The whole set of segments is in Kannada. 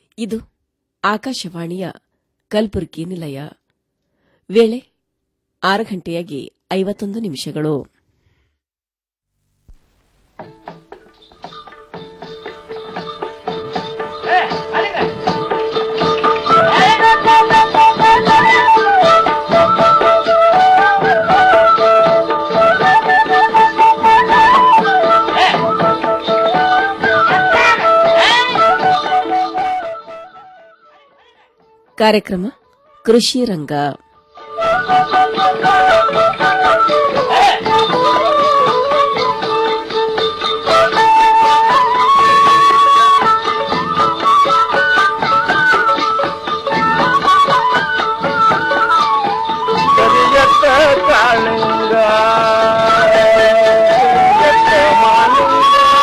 ಇದು ಆಕಾಶವಾಣಿಯ ಕಲಬುರಗಿ ನಿಲಯ ವೇಳೆ ಆರು ಗಂಟೆಯಾಗಿ ಐವತ್ತೊಂದು ನಿಮಿಷಗಳು ಕಾರ್ಯಕ್ರಮ ಕೃಷಿ ರಂಗ ಕರಿಯತ್ತ ಕಾಳಿಂಗ ಕರಿಯತ್ತ ಮಾಲಿಂಗ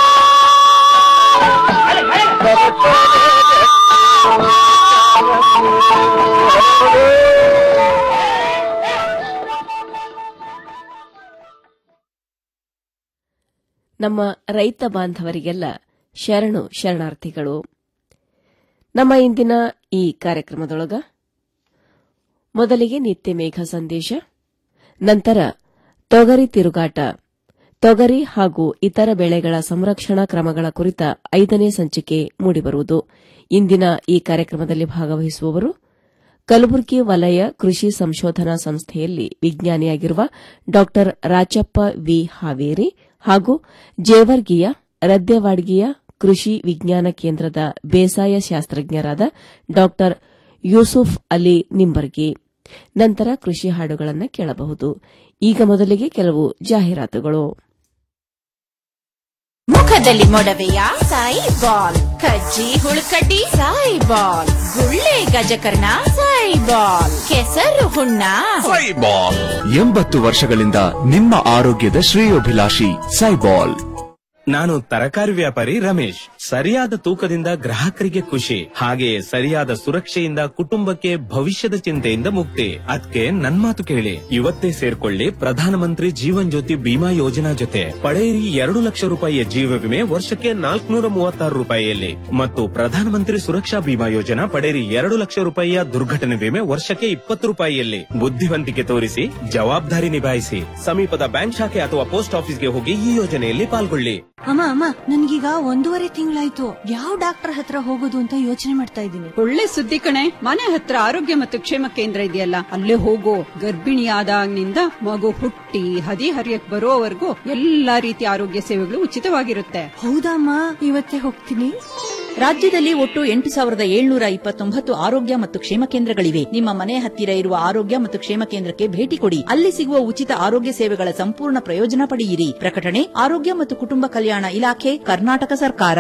ನಮ್ಮ ರೈತ ಬಾಂಧವರಿಗೆಲ್ಲ ಶರಣು ಶರಣಾರ್ಥಿಗಳು ನಮ್ಮ ಇಂದಿನ ಈ ಕಾರ್ಯಕ್ರಮದೊಳಗ ಮೊದಲಿಗೆ ನಿತ್ಯ ಮೇಘ ಸಂದೇಶ ನಂತರ ತೊಗರಿ ತಿರುಗಾಟ ತೊಗರಿ ಹಾಗೂ ಇತರ ಬೆಳೆಗಳ ಸಂರಕ್ಷಣಾ ಕ್ರಮಗಳ ಕುರಿತ ಐದನೇ ಸಂಚಿಕೆ ಮೂಡಿಬರುವುದು ಇಂದಿನ ಈ ಕಾರ್ಯಕ್ರಮದಲ್ಲಿ ಭಾಗವಹಿಸುವವರು ಕಲಬುರಗಿ ವಲಯ ಕೃಷಿ ಸಂಶೋಧನಾ ಸಂಸ್ಥೆಯಲ್ಲಿ ವಿಜ್ಞಾನಿಯಾಗಿರುವ ಡಾ ರಾಚಪ್ಪ ವಿ ಹಾವೇರಿ ಹಾಗೂ ಜೇವರ್ಗಿಯ ರದ್ದೆವಾಡ್ಗಿಯ ಕೃಷಿ ವಿಜ್ಞಾನ ಕೇಂದ್ರದ ಬೇಸಾಯ ಶಾಸ್ತ್ರಜ್ಞರಾದ ಡಾ ಯೂಸುಫ್ ಅಲಿ ನಿಂಬರ್ಗಿ ನಂತರ ಕೃಷಿ ಹಾಡುಗಳನ್ನು ಕೇಳಬಹುದು ಈಗ ಮೊದಲಿಗೆ ಕೆಲವು ಜಾಹೀರಾತುಗಳು ಮುಖದಲ್ಲಿ ಮೊಡವೆಯ ಸಾಯಿ ಬಾಲ್ ಕಜ್ಜಿ ಹುಳುಕಡ್ಡಿ ಸಾಯಿ ಬಾಲ್ ಗುಳ್ಳೆ ಗಜಕರ್ಣ ಸಾಯಿ ಬಾಲ್ ಕೆಸರು ಹುಣ್ಣ ಸೈಬಾಲ್ ಎಂಬತ್ತು ವರ್ಷಗಳಿಂದ ನಿಮ್ಮ ಆರೋಗ್ಯದ ಶ್ರೇಯೋಭಿಲಾಷಿ ಸೈಬಾಲ್ ನಾನು ತರಕಾರಿ ವ್ಯಾಪಾರಿ ರಮೇಶ್ ಸರಿಯಾದ ತೂಕದಿಂದ ಗ್ರಾಹಕರಿಗೆ ಖುಷಿ ಹಾಗೆಯೇ ಸರಿಯಾದ ಸುರಕ್ಷೆಯಿಂದ ಕುಟುಂಬಕ್ಕೆ ಭವಿಷ್ಯದ ಚಿಂತೆಯಿಂದ ಮುಕ್ತಿ ಅದಕ್ಕೆ ನನ್ ಮಾತು ಕೇಳಿ ಇವತ್ತೇ ಸೇರ್ಕೊಳ್ಳಿ ಪ್ರಧಾನಮಂತ್ರಿ ಜೀವನ್ ಜ್ಯೋತಿ ಬಿಮಾ ಯೋಜನಾ ಜೊತೆ ಪಡೆಯಿರಿ ಎರಡು ಲಕ್ಷ ರೂಪಾಯಿಯ ಜೀವ ವಿಮೆ ವರ್ಷಕ್ಕೆ ನಾಲ್ಕುನೂರ ಮೂವತ್ತಾರು ರೂಪಾಯಿಯಲ್ಲಿ ಮತ್ತು ಪ್ರಧಾನಮಂತ್ರಿ ಸುರಕ್ಷಾ ಬಿಮಾ ಯೋಜನಾ ಪಡೆಯಿರಿ ಎರಡು ಲಕ್ಷ ರೂಪಾಯಿಯ ದುರ್ಘಟನೆ ವಿಮೆ ವರ್ಷಕ್ಕೆ ಇಪ್ಪತ್ತು ರೂಪಾಯಿಯಲ್ಲಿ ಬುದ್ಧಿವಂತಿಕೆ ತೋರಿಸಿ ಜವಾಬ್ದಾರಿ ನಿಭಾಯಿಸಿ ಸಮೀಪದ ಬ್ಯಾಂಕ್ ಶಾಖೆ ಅಥವಾ ಪೋಸ್ಟ್ ಆಫೀಸ್ಗೆ ಹೋಗಿ ಈ ಯೋಜನೆಯಲ್ಲಿ ಪಾಲ್ಗೊಳ್ಳಿ ಅಮ್ಮ ಅಮ್ಮ ನನ್ಗೀಗ ಒಂದೂವರೆ ತಿಂಗಳಾಯ್ತು ಯಾವ ಡಾಕ್ಟರ್ ಹತ್ರ ಹೋಗೋದು ಅಂತ ಯೋಚನೆ ಮಾಡ್ತಾ ಇದ್ದೀನಿ ಒಳ್ಳೆ ಸುದ್ದಿ ಕಣೆ ಮನೆ ಹತ್ರ ಆರೋಗ್ಯ ಮತ್ತು ಕ್ಷೇಮ ಕೇಂದ್ರ ಇದೆಯಲ್ಲ ಅಲ್ಲೇ ಹೋಗೋ ಗರ್ಭಿಣಿಯಾದಾಗಿನಿಂದ ಮಗು ಹುಟ್ಟಿ ಹದಿ ಹರಿಯಕ್ ಬರೋವರೆಗೂ ಎಲ್ಲಾ ರೀತಿಯ ಆರೋಗ್ಯ ಸೇವೆಗಳು ಉಚಿತವಾಗಿರುತ್ತೆ ಹೌದಮ್ಮ ಇವತ್ತೇ ಹೋಗ್ತೀನಿ ರಾಜ್ಯದಲ್ಲಿ ಒಟ್ಟು ಎಂಟು ಸಾವಿರದ ಏಳ್ನೂರ ಇಪ್ಪತ್ತೊಂಬತ್ತು ಆರೋಗ್ಯ ಮತ್ತು ಕ್ಷೇಮ ಕೇಂದ್ರಗಳಿವೆ ನಿಮ್ಮ ಮನೆ ಹತ್ತಿರ ಇರುವ ಆರೋಗ್ಯ ಮತ್ತು ಕ್ಷೇಮ ಕೇಂದ್ರಕ್ಕೆ ಭೇಟಿ ಕೊಡಿ ಅಲ್ಲಿ ಸಿಗುವ ಉಚಿತ ಆರೋಗ್ಯ ಸೇವೆಗಳ ಸಂಪೂರ್ಣ ಪ್ರಯೋಜನ ಪಡೆಯಿರಿ ಪ್ರಕಟಣೆ ಆರೋಗ್ಯ ಮತ್ತು ಕುಟುಂಬ ಕಲ್ಯಾಣ ಇಲಾಖೆ ಕರ್ನಾಟಕ ಸರ್ಕಾರ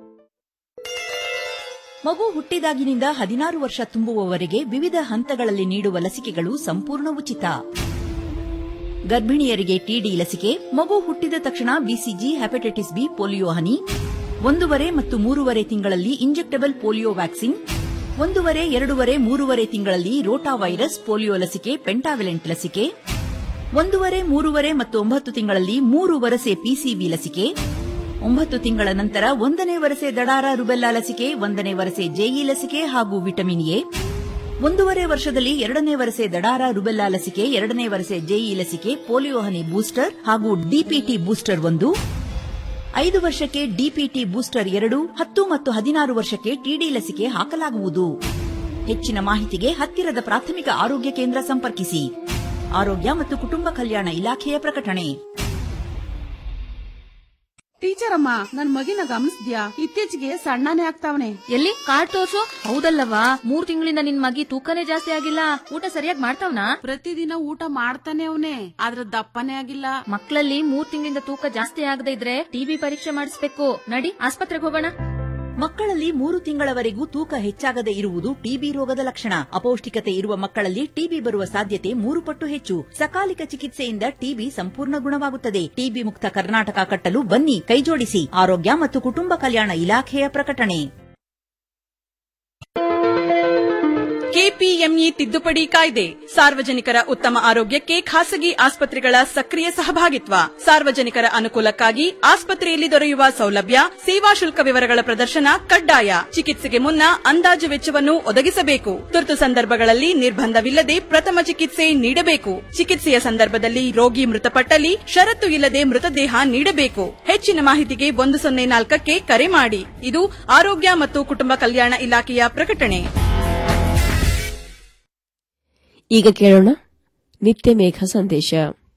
ಮಗು ಹುಟ್ಟಿದಾಗಿನಿಂದ ಹದಿನಾರು ವರ್ಷ ತುಂಬುವವರೆಗೆ ವಿವಿಧ ಹಂತಗಳಲ್ಲಿ ನೀಡುವ ಲಸಿಕೆಗಳು ಸಂಪೂರ್ಣ ಉಚಿತ ಗರ್ಭಿಣಿಯರಿಗೆ ಟಿಡಿ ಲಸಿಕೆ ಮಗು ಹುಟ್ಟಿದ ತಕ್ಷಣ ಬಿಸಿಜಿ ಹೆಪಟೈಟಿಸ್ ಬಿ ಪೋಲಿಯೋ ಹನಿ ಒಂದೂವರೆ ಮತ್ತು ಮೂರುವರೆ ತಿಂಗಳಲ್ಲಿ ಇಂಜೆಕ್ಟಬಲ್ ಪೋಲಿಯೋ ವ್ಯಾಕ್ಸಿನ್ ಒಂದೂವರೆ ಎರಡೂವರೆ ಮೂರುವರೆ ತಿಂಗಳಲ್ಲಿ ರೋಟಾ ವೈರಸ್ ಪೋಲಿಯೋ ಲಸಿಕೆ ಪೆಂಟಾವಿಲೆಂಟ್ ಲಸಿಕೆ ಒಂದೂವರೆ ಮೂರುವರೆ ಮತ್ತು ಒಂಬತ್ತು ತಿಂಗಳಲ್ಲಿ ಮೂರು ವರಸೆ ಪಿಸಿಬಿ ಲಸಿಕೆ ಒಂಬತ್ತು ತಿಂಗಳ ನಂತರ ಒಂದನೇ ವರಸೆ ದಡಾರ ರುಬೆಲ್ಲಾ ಲಸಿಕೆ ಒಂದನೇ ವರಸೆ ಜೆಇ ಲಸಿಕೆ ಹಾಗೂ ವಿಟಮಿನ್ ಎ ಒಂದೂವರೆ ವರ್ಷದಲ್ಲಿ ಎರಡನೇ ವರಸೆ ದಡಾರ ರುಬೆಲ್ಲಾ ಲಸಿಕೆ ಎರಡನೇ ವರಸೆ ಜೆಇ ಲಸಿಕೆ ಪೋಲಿಯೋ ಹನಿ ಬೂಸ್ಟರ್ ಹಾಗೂ ಡಿಪಿಟಿ ಬೂಸ್ಟರ್ ಒಂದು ಐದು ವರ್ಷಕ್ಕೆ ಡಿಪಿಟಿ ಬೂಸ್ಟರ್ ಎರಡು ಹತ್ತು ಮತ್ತು ಹದಿನಾರು ವರ್ಷಕ್ಕೆ ಟಿಡಿ ಲಸಿಕೆ ಹಾಕಲಾಗುವುದು ಹೆಚ್ಚಿನ ಮಾಹಿತಿಗೆ ಹತ್ತಿರದ ಪ್ರಾಥಮಿಕ ಆರೋಗ್ಯ ಕೇಂದ್ರ ಸಂಪರ್ಕಿಸಿ ಆರೋಗ್ಯ ಮತ್ತು ಕುಟುಂಬ ಕಲ್ಯಾಣ ಇಲಾಖೆಯ ಪ್ರಕಟಣೆ ಟೀಚರ್ ಅಮ್ಮ ನನ್ ಮಗಿನ ಗಮನಿಸ್ದ್ಯಾ ಇತ್ತೀಚೆಗೆ ಸಣ್ಣನೇ ಆಗ್ತಾವನೆ ಎಲ್ಲಿ ಕಾರ್ಡ್ ತೋರ್ಸು ಹೌದಲ್ಲವಾ ಮೂರ್ ತಿಂಗಳಿಂದ ನಿನ್ ಮಗಿ ತೂಕನೇ ಜಾಸ್ತಿ ಆಗಿಲ್ಲ ಊಟ ಸರಿಯಾಗಿ ಮಾಡ್ತಾವ್ನಾ ಪ್ರತಿದಿನ ಊಟ ಮಾಡ್ತಾನೆ ಅವನೇ ಆದ್ರ ದಪ್ಪನೇ ಆಗಿಲ್ಲ ಮಕ್ಕಳಲ್ಲಿ ಮೂರ್ ತಿಂಗಳಿಂದ ತೂಕ ಜಾಸ್ತಿ ಆಗದೆ ಇದ್ರೆ ಟಿಬಿ ಪರೀಕ್ಷೆ ಮಾಡಿಸ್ಬೇಕು ನಡಿ ಆಸ್ಪತ್ರೆಗೆ ಹೋಗೋಣ ಮಕ್ಕಳಲ್ಲಿ ಮೂರು ತಿಂಗಳವರೆಗೂ ತೂಕ ಹೆಚ್ಚಾಗದೆ ಇರುವುದು ಟಿಬಿ ರೋಗದ ಲಕ್ಷಣ ಅಪೌಷ್ಟಿಕತೆ ಇರುವ ಮಕ್ಕಳಲ್ಲಿ ಟಿಬಿ ಬರುವ ಸಾಧ್ಯತೆ ಮೂರು ಪಟ್ಟು ಹೆಚ್ಚು ಸಕಾಲಿಕ ಚಿಕಿತ್ಸೆಯಿಂದ ಟಿಬಿ ಸಂಪೂರ್ಣ ಗುಣವಾಗುತ್ತದೆ ಟಿಬಿ ಮುಕ್ತ ಕರ್ನಾಟಕ ಕಟ್ಟಲು ಬನ್ನಿ ಕೈಜೋಡಿಸಿ ಆರೋಗ್ಯ ಮತ್ತು ಕುಟುಂಬ ಕಲ್ಯಾಣ ಇಲಾಖೆಯ ಪ್ರಕಟಣೆ ಕೆಪಿಎಂಇ ತಿದ್ದುಪಡಿ ಕಾಯ್ದೆ ಸಾರ್ವಜನಿಕರ ಉತ್ತಮ ಆರೋಗ್ಯಕ್ಕೆ ಖಾಸಗಿ ಆಸ್ಪತ್ರೆಗಳ ಸಕ್ರಿಯ ಸಹಭಾಗಿತ್ವ ಸಾರ್ವಜನಿಕರ ಅನುಕೂಲಕ್ಕಾಗಿ ಆಸ್ಪತ್ರೆಯಲ್ಲಿ ದೊರೆಯುವ ಸೌಲಭ್ಯ ಸೇವಾ ಶುಲ್ಕ ವಿವರಗಳ ಪ್ರದರ್ಶನ ಕಡ್ಡಾಯ ಚಿಕಿತ್ಸೆಗೆ ಮುನ್ನ ಅಂದಾಜು ವೆಚ್ಚವನ್ನು ಒದಗಿಸಬೇಕು ತುರ್ತು ಸಂದರ್ಭಗಳಲ್ಲಿ ನಿರ್ಬಂಧವಿಲ್ಲದೆ ಪ್ರಥಮ ಚಿಕಿತ್ಸೆ ನೀಡಬೇಕು ಚಿಕಿತ್ಸೆಯ ಸಂದರ್ಭದಲ್ಲಿ ರೋಗಿ ಮೃತಪಟ್ಟಲ್ಲಿ ಷರತ್ತು ಇಲ್ಲದೆ ಮೃತದೇಹ ನೀಡಬೇಕು ಹೆಚ್ಚಿನ ಮಾಹಿತಿಗೆ ಒಂದು ಸೊನ್ನೆ ನಾಲ್ಕಕ್ಕೆ ಕರೆ ಮಾಡಿ ಇದು ಆರೋಗ್ಯ ಮತ್ತು ಕುಟುಂಬ ಕಲ್ಯಾಣ ಇಲಾಖೆಯ ಪ್ರಕಟಣೆ ಈಗ ಕೇಳೋಣ ನಿತ್ಯ ಮೇಘ ಸಂದೇಶ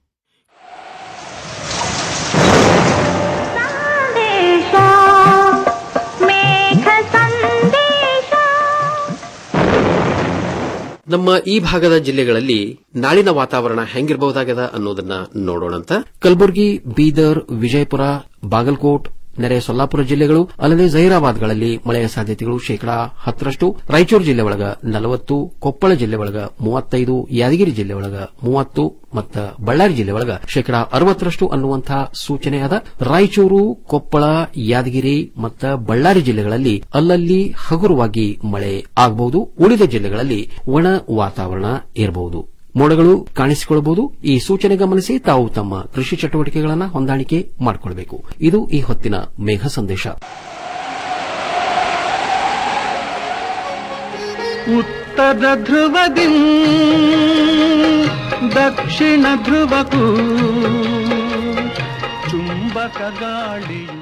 ನಮ್ಮ ಈ ಭಾಗದ ಜಿಲ್ಲೆಗಳಲ್ಲಿ ನಾಳಿನ ವಾತಾವರಣ ಹೆಂಗಿರಬಹುದಾಗದ ಅನ್ನೋದನ್ನ ನೋಡೋಣಂತ ಕಲಬುರಗಿ ಬೀದರ್ ವಿಜಯಪುರ ಬಾಗಲಕೋಟ್ ನೆರೆ ಸೊಲ್ಲಾಪುರ ಜಿಲ್ಲೆಗಳು ಅಲ್ಲದೆ ಜಹೀರಾಬಾದ್ಗಳಲ್ಲಿ ಮಳೆಯ ಸಾಧ್ಯತೆಗಳು ಶೇಕಡಾ ಹತ್ತರಷ್ಟು ರಾಯಚೂರು ಜಿಲ್ಲೆ ಒಳಗ ನಲವತ್ತು ಕೊಪ್ಪಳ ಜಿಲ್ಲೆ ಒಳಗ ಮೂವತ್ತೈದು ಯಾದಗಿರಿ ಜಿಲ್ಲೆ ಒಳಗ ಮೂವತ್ತು ಮತ್ತು ಬಳ್ಳಾರಿ ಜಿಲ್ಲೆ ಒಳಗ ಶೇಕಡಾ ಅರವತ್ತರಷ್ಟು ಅನ್ನುವಂತಹ ಸೂಚನೆ ಅದ ರಾಯಚೂರು ಕೊಪ್ಪಳ ಯಾದಗಿರಿ ಮತ್ತು ಬಳ್ಳಾರಿ ಜಿಲ್ಲೆಗಳಲ್ಲಿ ಅಲ್ಲಲ್ಲಿ ಹಗುರವಾಗಿ ಮಳೆ ಆಗಬಹುದು ಉಳಿದ ಜಿಲ್ಲೆಗಳಲ್ಲಿ ಒಣ ವಾತಾವರಣ ಇರಬಹುದು ಮೋಡಗಳು ಕಾಣಿಸಿಕೊಳ್ಳಬಹುದು ಈ ಸೂಚನೆ ಗಮನಿಸಿ ತಾವು ತಮ್ಮ ಕೃಷಿ ಚಟುವಟಿಕೆಗಳನ್ನು ಹೊಂದಾಣಿಕೆ ಮಾಡಿಕೊಳ್ಳಬೇಕು ಇದು ಈ ಹೊತ್ತಿನ ಮೇಘ ಸಂದೇಶ ಉತ್ತರ ಧ್ರುವದಿ ದಕ್ಷಿಣ ಧ್ರುವಕ್ಕೂ ಚುಂಬಕ ಗಾಳಿಯು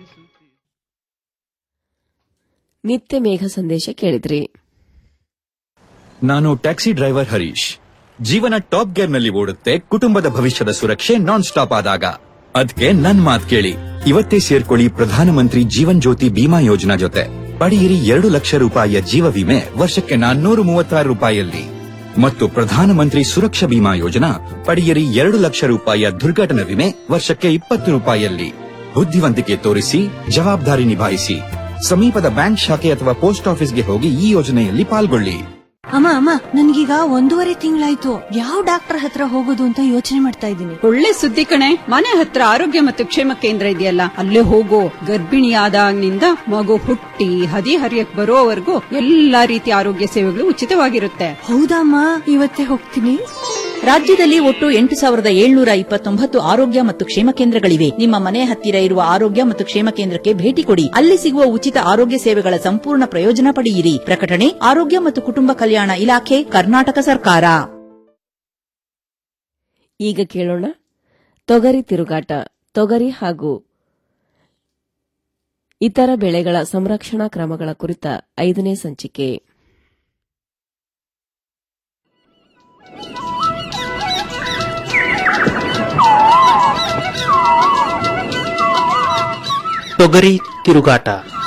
ನಿತ್ಯ ಮೇಘ ಸಂದೇಶ ಕೇಳಿದ್ರಿ ನಾನು ಟ್ಯಾಕ್ಸಿ ಡ್ರೈವರ್ ಹರೀಶ್ ಜೀವನ ಟಾಪ್ ಗೇರ್ ನಲ್ಲಿ ಓಡುತ್ತೆ ಕುಟುಂಬದ ಭವಿಷ್ಯದ ಸುರಕ್ಷೆ ನಾನ್ ಸ್ಟಾಪ್ ಆದಾಗ ಅದಕ್ಕೆ ನನ್ ಮಾತ್ ಕೇಳಿ ಇವತ್ತೇ ಸೇರ್ಕೊಳ್ಳಿ ಪ್ರಧಾನಮಂತ್ರಿ ಜೀವನ್ ಜ್ಯೋತಿ ಬಿಮಾ ಯೋಜನಾ ಜೊತೆ ಪಡೆಯಿರಿ ಎರಡು ಲಕ್ಷ ರೂಪಾಯಿಯ ಜೀವ ವಿಮೆ ವರ್ಷಕ್ಕೆ ನಾನ್ನೂರು ಮೂವತ್ತಾರು ರೂಪಾಯಿಯಲ್ಲಿ ಮತ್ತು ಪ್ರಧಾನಮಂತ್ರಿ ಸುರಕ್ಷಾ ಬಿಮಾ ಯೋಜನಾ ಪಡೆಯಿರಿ ಎರಡು ಲಕ್ಷ ರೂಪಾಯಿಯ ದುರ್ಘಟನಾ ವಿಮೆ ವರ್ಷಕ್ಕೆ ಇಪ್ಪತ್ತು ರೂಪಾಯಿಯಲ್ಲಿ ಬುದ್ಧಿವಂತಿಕೆ ತೋರಿಸಿ ಜವಾಬ್ದಾರಿ ನಿಭಾಯಿಸಿ ಸಮೀಪದ ಬ್ಯಾಂಕ್ ಶಾಖೆ ಅಥವಾ ಪೋಸ್ಟ್ ಆಫೀಸ್ಗೆ ಹೋಗಿ ಈ ಯೋಜನೆಯಲ್ಲಿ ಪಾಲ್ಗೊಳ್ಳಿ ಅಮ್ಮ ಅಮ್ಮ ನನ್ಗೀಗ ಒಂದೂವರೆ ತಿಂಗಳಾಯ್ತು ಯಾವ ಡಾಕ್ಟರ್ ಹತ್ರ ಹೋಗೋದು ಅಂತ ಯೋಚನೆ ಮಾಡ್ತಾ ಇದ್ದೀನಿ ಒಳ್ಳೆ ಸುದ್ದಿ ಕಣೆ ಮನೆ ಹತ್ರ ಆರೋಗ್ಯ ಮತ್ತು ಕ್ಷೇಮ ಕೇಂದ್ರ ಇದೆಯಲ್ಲ ಅಲ್ಲೇ ಹೋಗೋ ಗರ್ಭಿಣಿಯಾದಾಗಿನಿಂದ ಮಗು ಹುಟ್ಟಿ ಹದಿ ಹರಿಯಕ್ ಬರೋವರೆಗೂ ಎಲ್ಲಾ ರೀತಿಯ ಆರೋಗ್ಯ ಸೇವೆಗಳು ಉಚಿತವಾಗಿರುತ್ತೆ ಹೌದಮ್ಮ ಇವತ್ತೇ ಹೋಗ್ತೀನಿ ರಾಜ್ಯದಲ್ಲಿ ಒಟ್ಟು ಎಂಟು ಸಾವಿರದ ಏಳ್ನೂರ ಇಪ್ಪತ್ತೊಂಬತ್ತು ಆರೋಗ್ಯ ಮತ್ತು ಕ್ಷೇಮ ಕೇಂದ್ರಗಳಿವೆ ನಿಮ್ಮ ಮನೆ ಹತ್ತಿರ ಇರುವ ಆರೋಗ್ಯ ಮತ್ತು ಕ್ಷೇಮ ಕೇಂದ್ರಕ್ಕೆ ಭೇಟಿ ಕೊಡಿ ಅಲ್ಲಿ ಸಿಗುವ ಉಚಿತ ಆರೋಗ್ಯ ಸೇವೆಗಳ ಸಂಪೂರ್ಣ ಪ್ರಯೋಜನ ಪಡೆಯಿರಿ ಪ್ರಕಟಣೆ ಆರೋಗ್ಯ ಮತ್ತು ಕುಟುಂಬ ಕಲ್ಯಾಣ ಇಲಾಖೆ ಕರ್ನಾಟಕ ಸರ್ಕಾರ ಈಗ ಕೇಳೋಣ ತೊಗರಿ ತಿರುಗಾಟ ತೊಗರಿ ಹಾಗೂ ಇತರ ಬೆಳೆಗಳ ಸಂರಕ್ಷಣಾ ಕ್ರಮಗಳ ಕುರಿತ ಐದನೇ ಸಂಚಿಕೆ ತೊಗರಿ ತಿರುಗಾಟ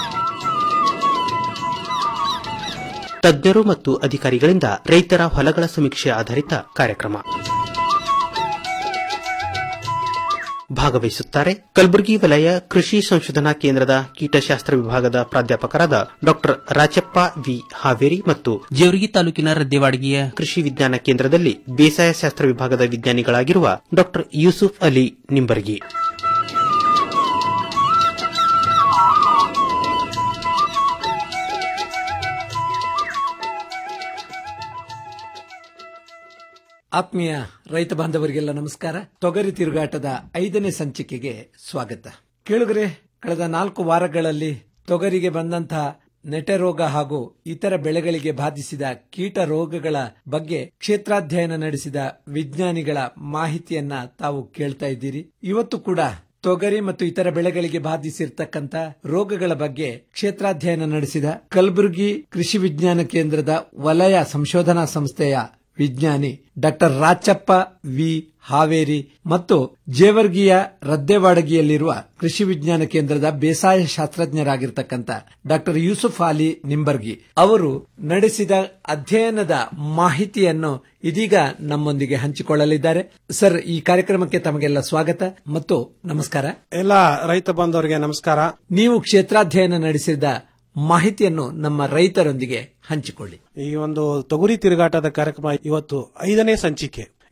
ತಜ್ಞರು ಮತ್ತು ಅಧಿಕಾರಿಗಳಿಂದ ರೈತರ ಹೊಲಗಳ ಸಮೀಕ್ಷೆ ಆಧಾರಿತ ಕಾರ್ಯಕ್ರಮ ಭಾಗವಹಿಸುತ್ತಾರೆ ಕಲಬುರಗಿ ವಲಯ ಕೃಷಿ ಸಂಶೋಧನಾ ಕೇಂದ್ರದ ಕೀಟಶಾಸ್ತ್ರ ವಿಭಾಗದ ಪ್ರಾಧ್ಯಾಪಕರಾದ ಡಾಕ್ಟರ್ ರಾಚಪ್ಪ ವಿ ಹಾವೇರಿ ಮತ್ತು ಜೇವರ್ಗಿ ತಾಲೂಕಿನ ರದ್ದೆವಾಡಿಗೆಯ ಕೃಷಿ ವಿಜ್ಞಾನ ಕೇಂದ್ರದಲ್ಲಿ ಬೇಸಾಯ ಶಾಸ್ತ್ರ ವಿಭಾಗದ ವಿಜ್ಞಾನಿಗಳಾಗಿರುವ ಡಾಕ್ಟರ್ ಯೂಸುಫ್ ಅಲಿ ನಿಂಬರ್ಗಿ ಆತ್ಮೀಯ ರೈತ ಬಾಂಧವರಿಗೆಲ್ಲ ನಮಸ್ಕಾರ ತೊಗರಿ ತಿರುಗಾಟದ ಐದನೇ ಸಂಚಿಕೆಗೆ ಸ್ವಾಗತ ಕೇಳುಗರೆ ಕಳೆದ ನಾಲ್ಕು ವಾರಗಳಲ್ಲಿ ತೊಗರಿಗೆ ಬಂದಂತಹ ನೆಟೆ ರೋಗ ಹಾಗೂ ಇತರ ಬೆಳೆಗಳಿಗೆ ಬಾಧಿಸಿದ ಕೀಟ ರೋಗಗಳ ಬಗ್ಗೆ ಕ್ಷೇತ್ರಾಧ್ಯಯನ ನಡೆಸಿದ ವಿಜ್ಞಾನಿಗಳ ಮಾಹಿತಿಯನ್ನ ತಾವು ಕೇಳ್ತಾ ಇದ್ದೀರಿ ಇವತ್ತು ಕೂಡ ತೊಗರಿ ಮತ್ತು ಇತರ ಬೆಳೆಗಳಿಗೆ ಬಾಧಿಸಿರ್ತಕ್ಕಂಥ ರೋಗಗಳ ಬಗ್ಗೆ ಕ್ಷೇತ್ರಾಧ್ಯಯನ ನಡೆಸಿದ ಕಲಬುರಗಿ ಕೃಷಿ ವಿಜ್ಞಾನ ಕೇಂದ್ರದ ವಲಯ ಸಂಶೋಧನಾ ಸಂಸ್ಥೆಯ ವಿಜ್ಞಾನಿ ಡಾಕ್ಟರ್ ರಾಚಪ್ಪ ವಿ ಹಾವೇರಿ ಮತ್ತು ಜೇವರ್ಗಿಯ ರದ್ದೆವಾಡಗಿಯಲ್ಲಿರುವ ಕೃಷಿ ವಿಜ್ಞಾನ ಕೇಂದ್ರದ ಬೇಸಾಯ ಶಾಸ್ತ್ರಜ್ಞರಾಗಿರ್ತಕ್ಕಂಥ ಡಾಕ್ಟರ್ ಯೂಸುಫ್ ಅಲಿ ನಿಂಬರ್ಗಿ ಅವರು ನಡೆಸಿದ ಅಧ್ಯಯನದ ಮಾಹಿತಿಯನ್ನು ಇದೀಗ ನಮ್ಮೊಂದಿಗೆ ಹಂಚಿಕೊಳ್ಳಲಿದ್ದಾರೆ ಸರ್ ಈ ಕಾರ್ಯಕ್ರಮಕ್ಕೆ ತಮಗೆಲ್ಲ ಸ್ವಾಗತ ಮತ್ತು ನಮಸ್ಕಾರ ಎಲ್ಲ ರೈತ ಬಾಂಧವರಿಗೆ ನಮಸ್ಕಾರ ನೀವು ಕ್ಷೇತ್ರಾಧ್ಯಯನ ನಡೆಸಿದ ಮಾಹಿತಿಯನ್ನು ನಮ್ಮ ರೈತರೊಂದಿಗೆ ಹಂಚಿಕೊಳ್ಳಿ ಈ ಒಂದು ತೊಗರಿ ತಿರುಗಾಟದ ಕಾರ್ಯಕ್ರಮ ಇವತ್ತು ಐದನೇ ಸಂಚಿಕೆ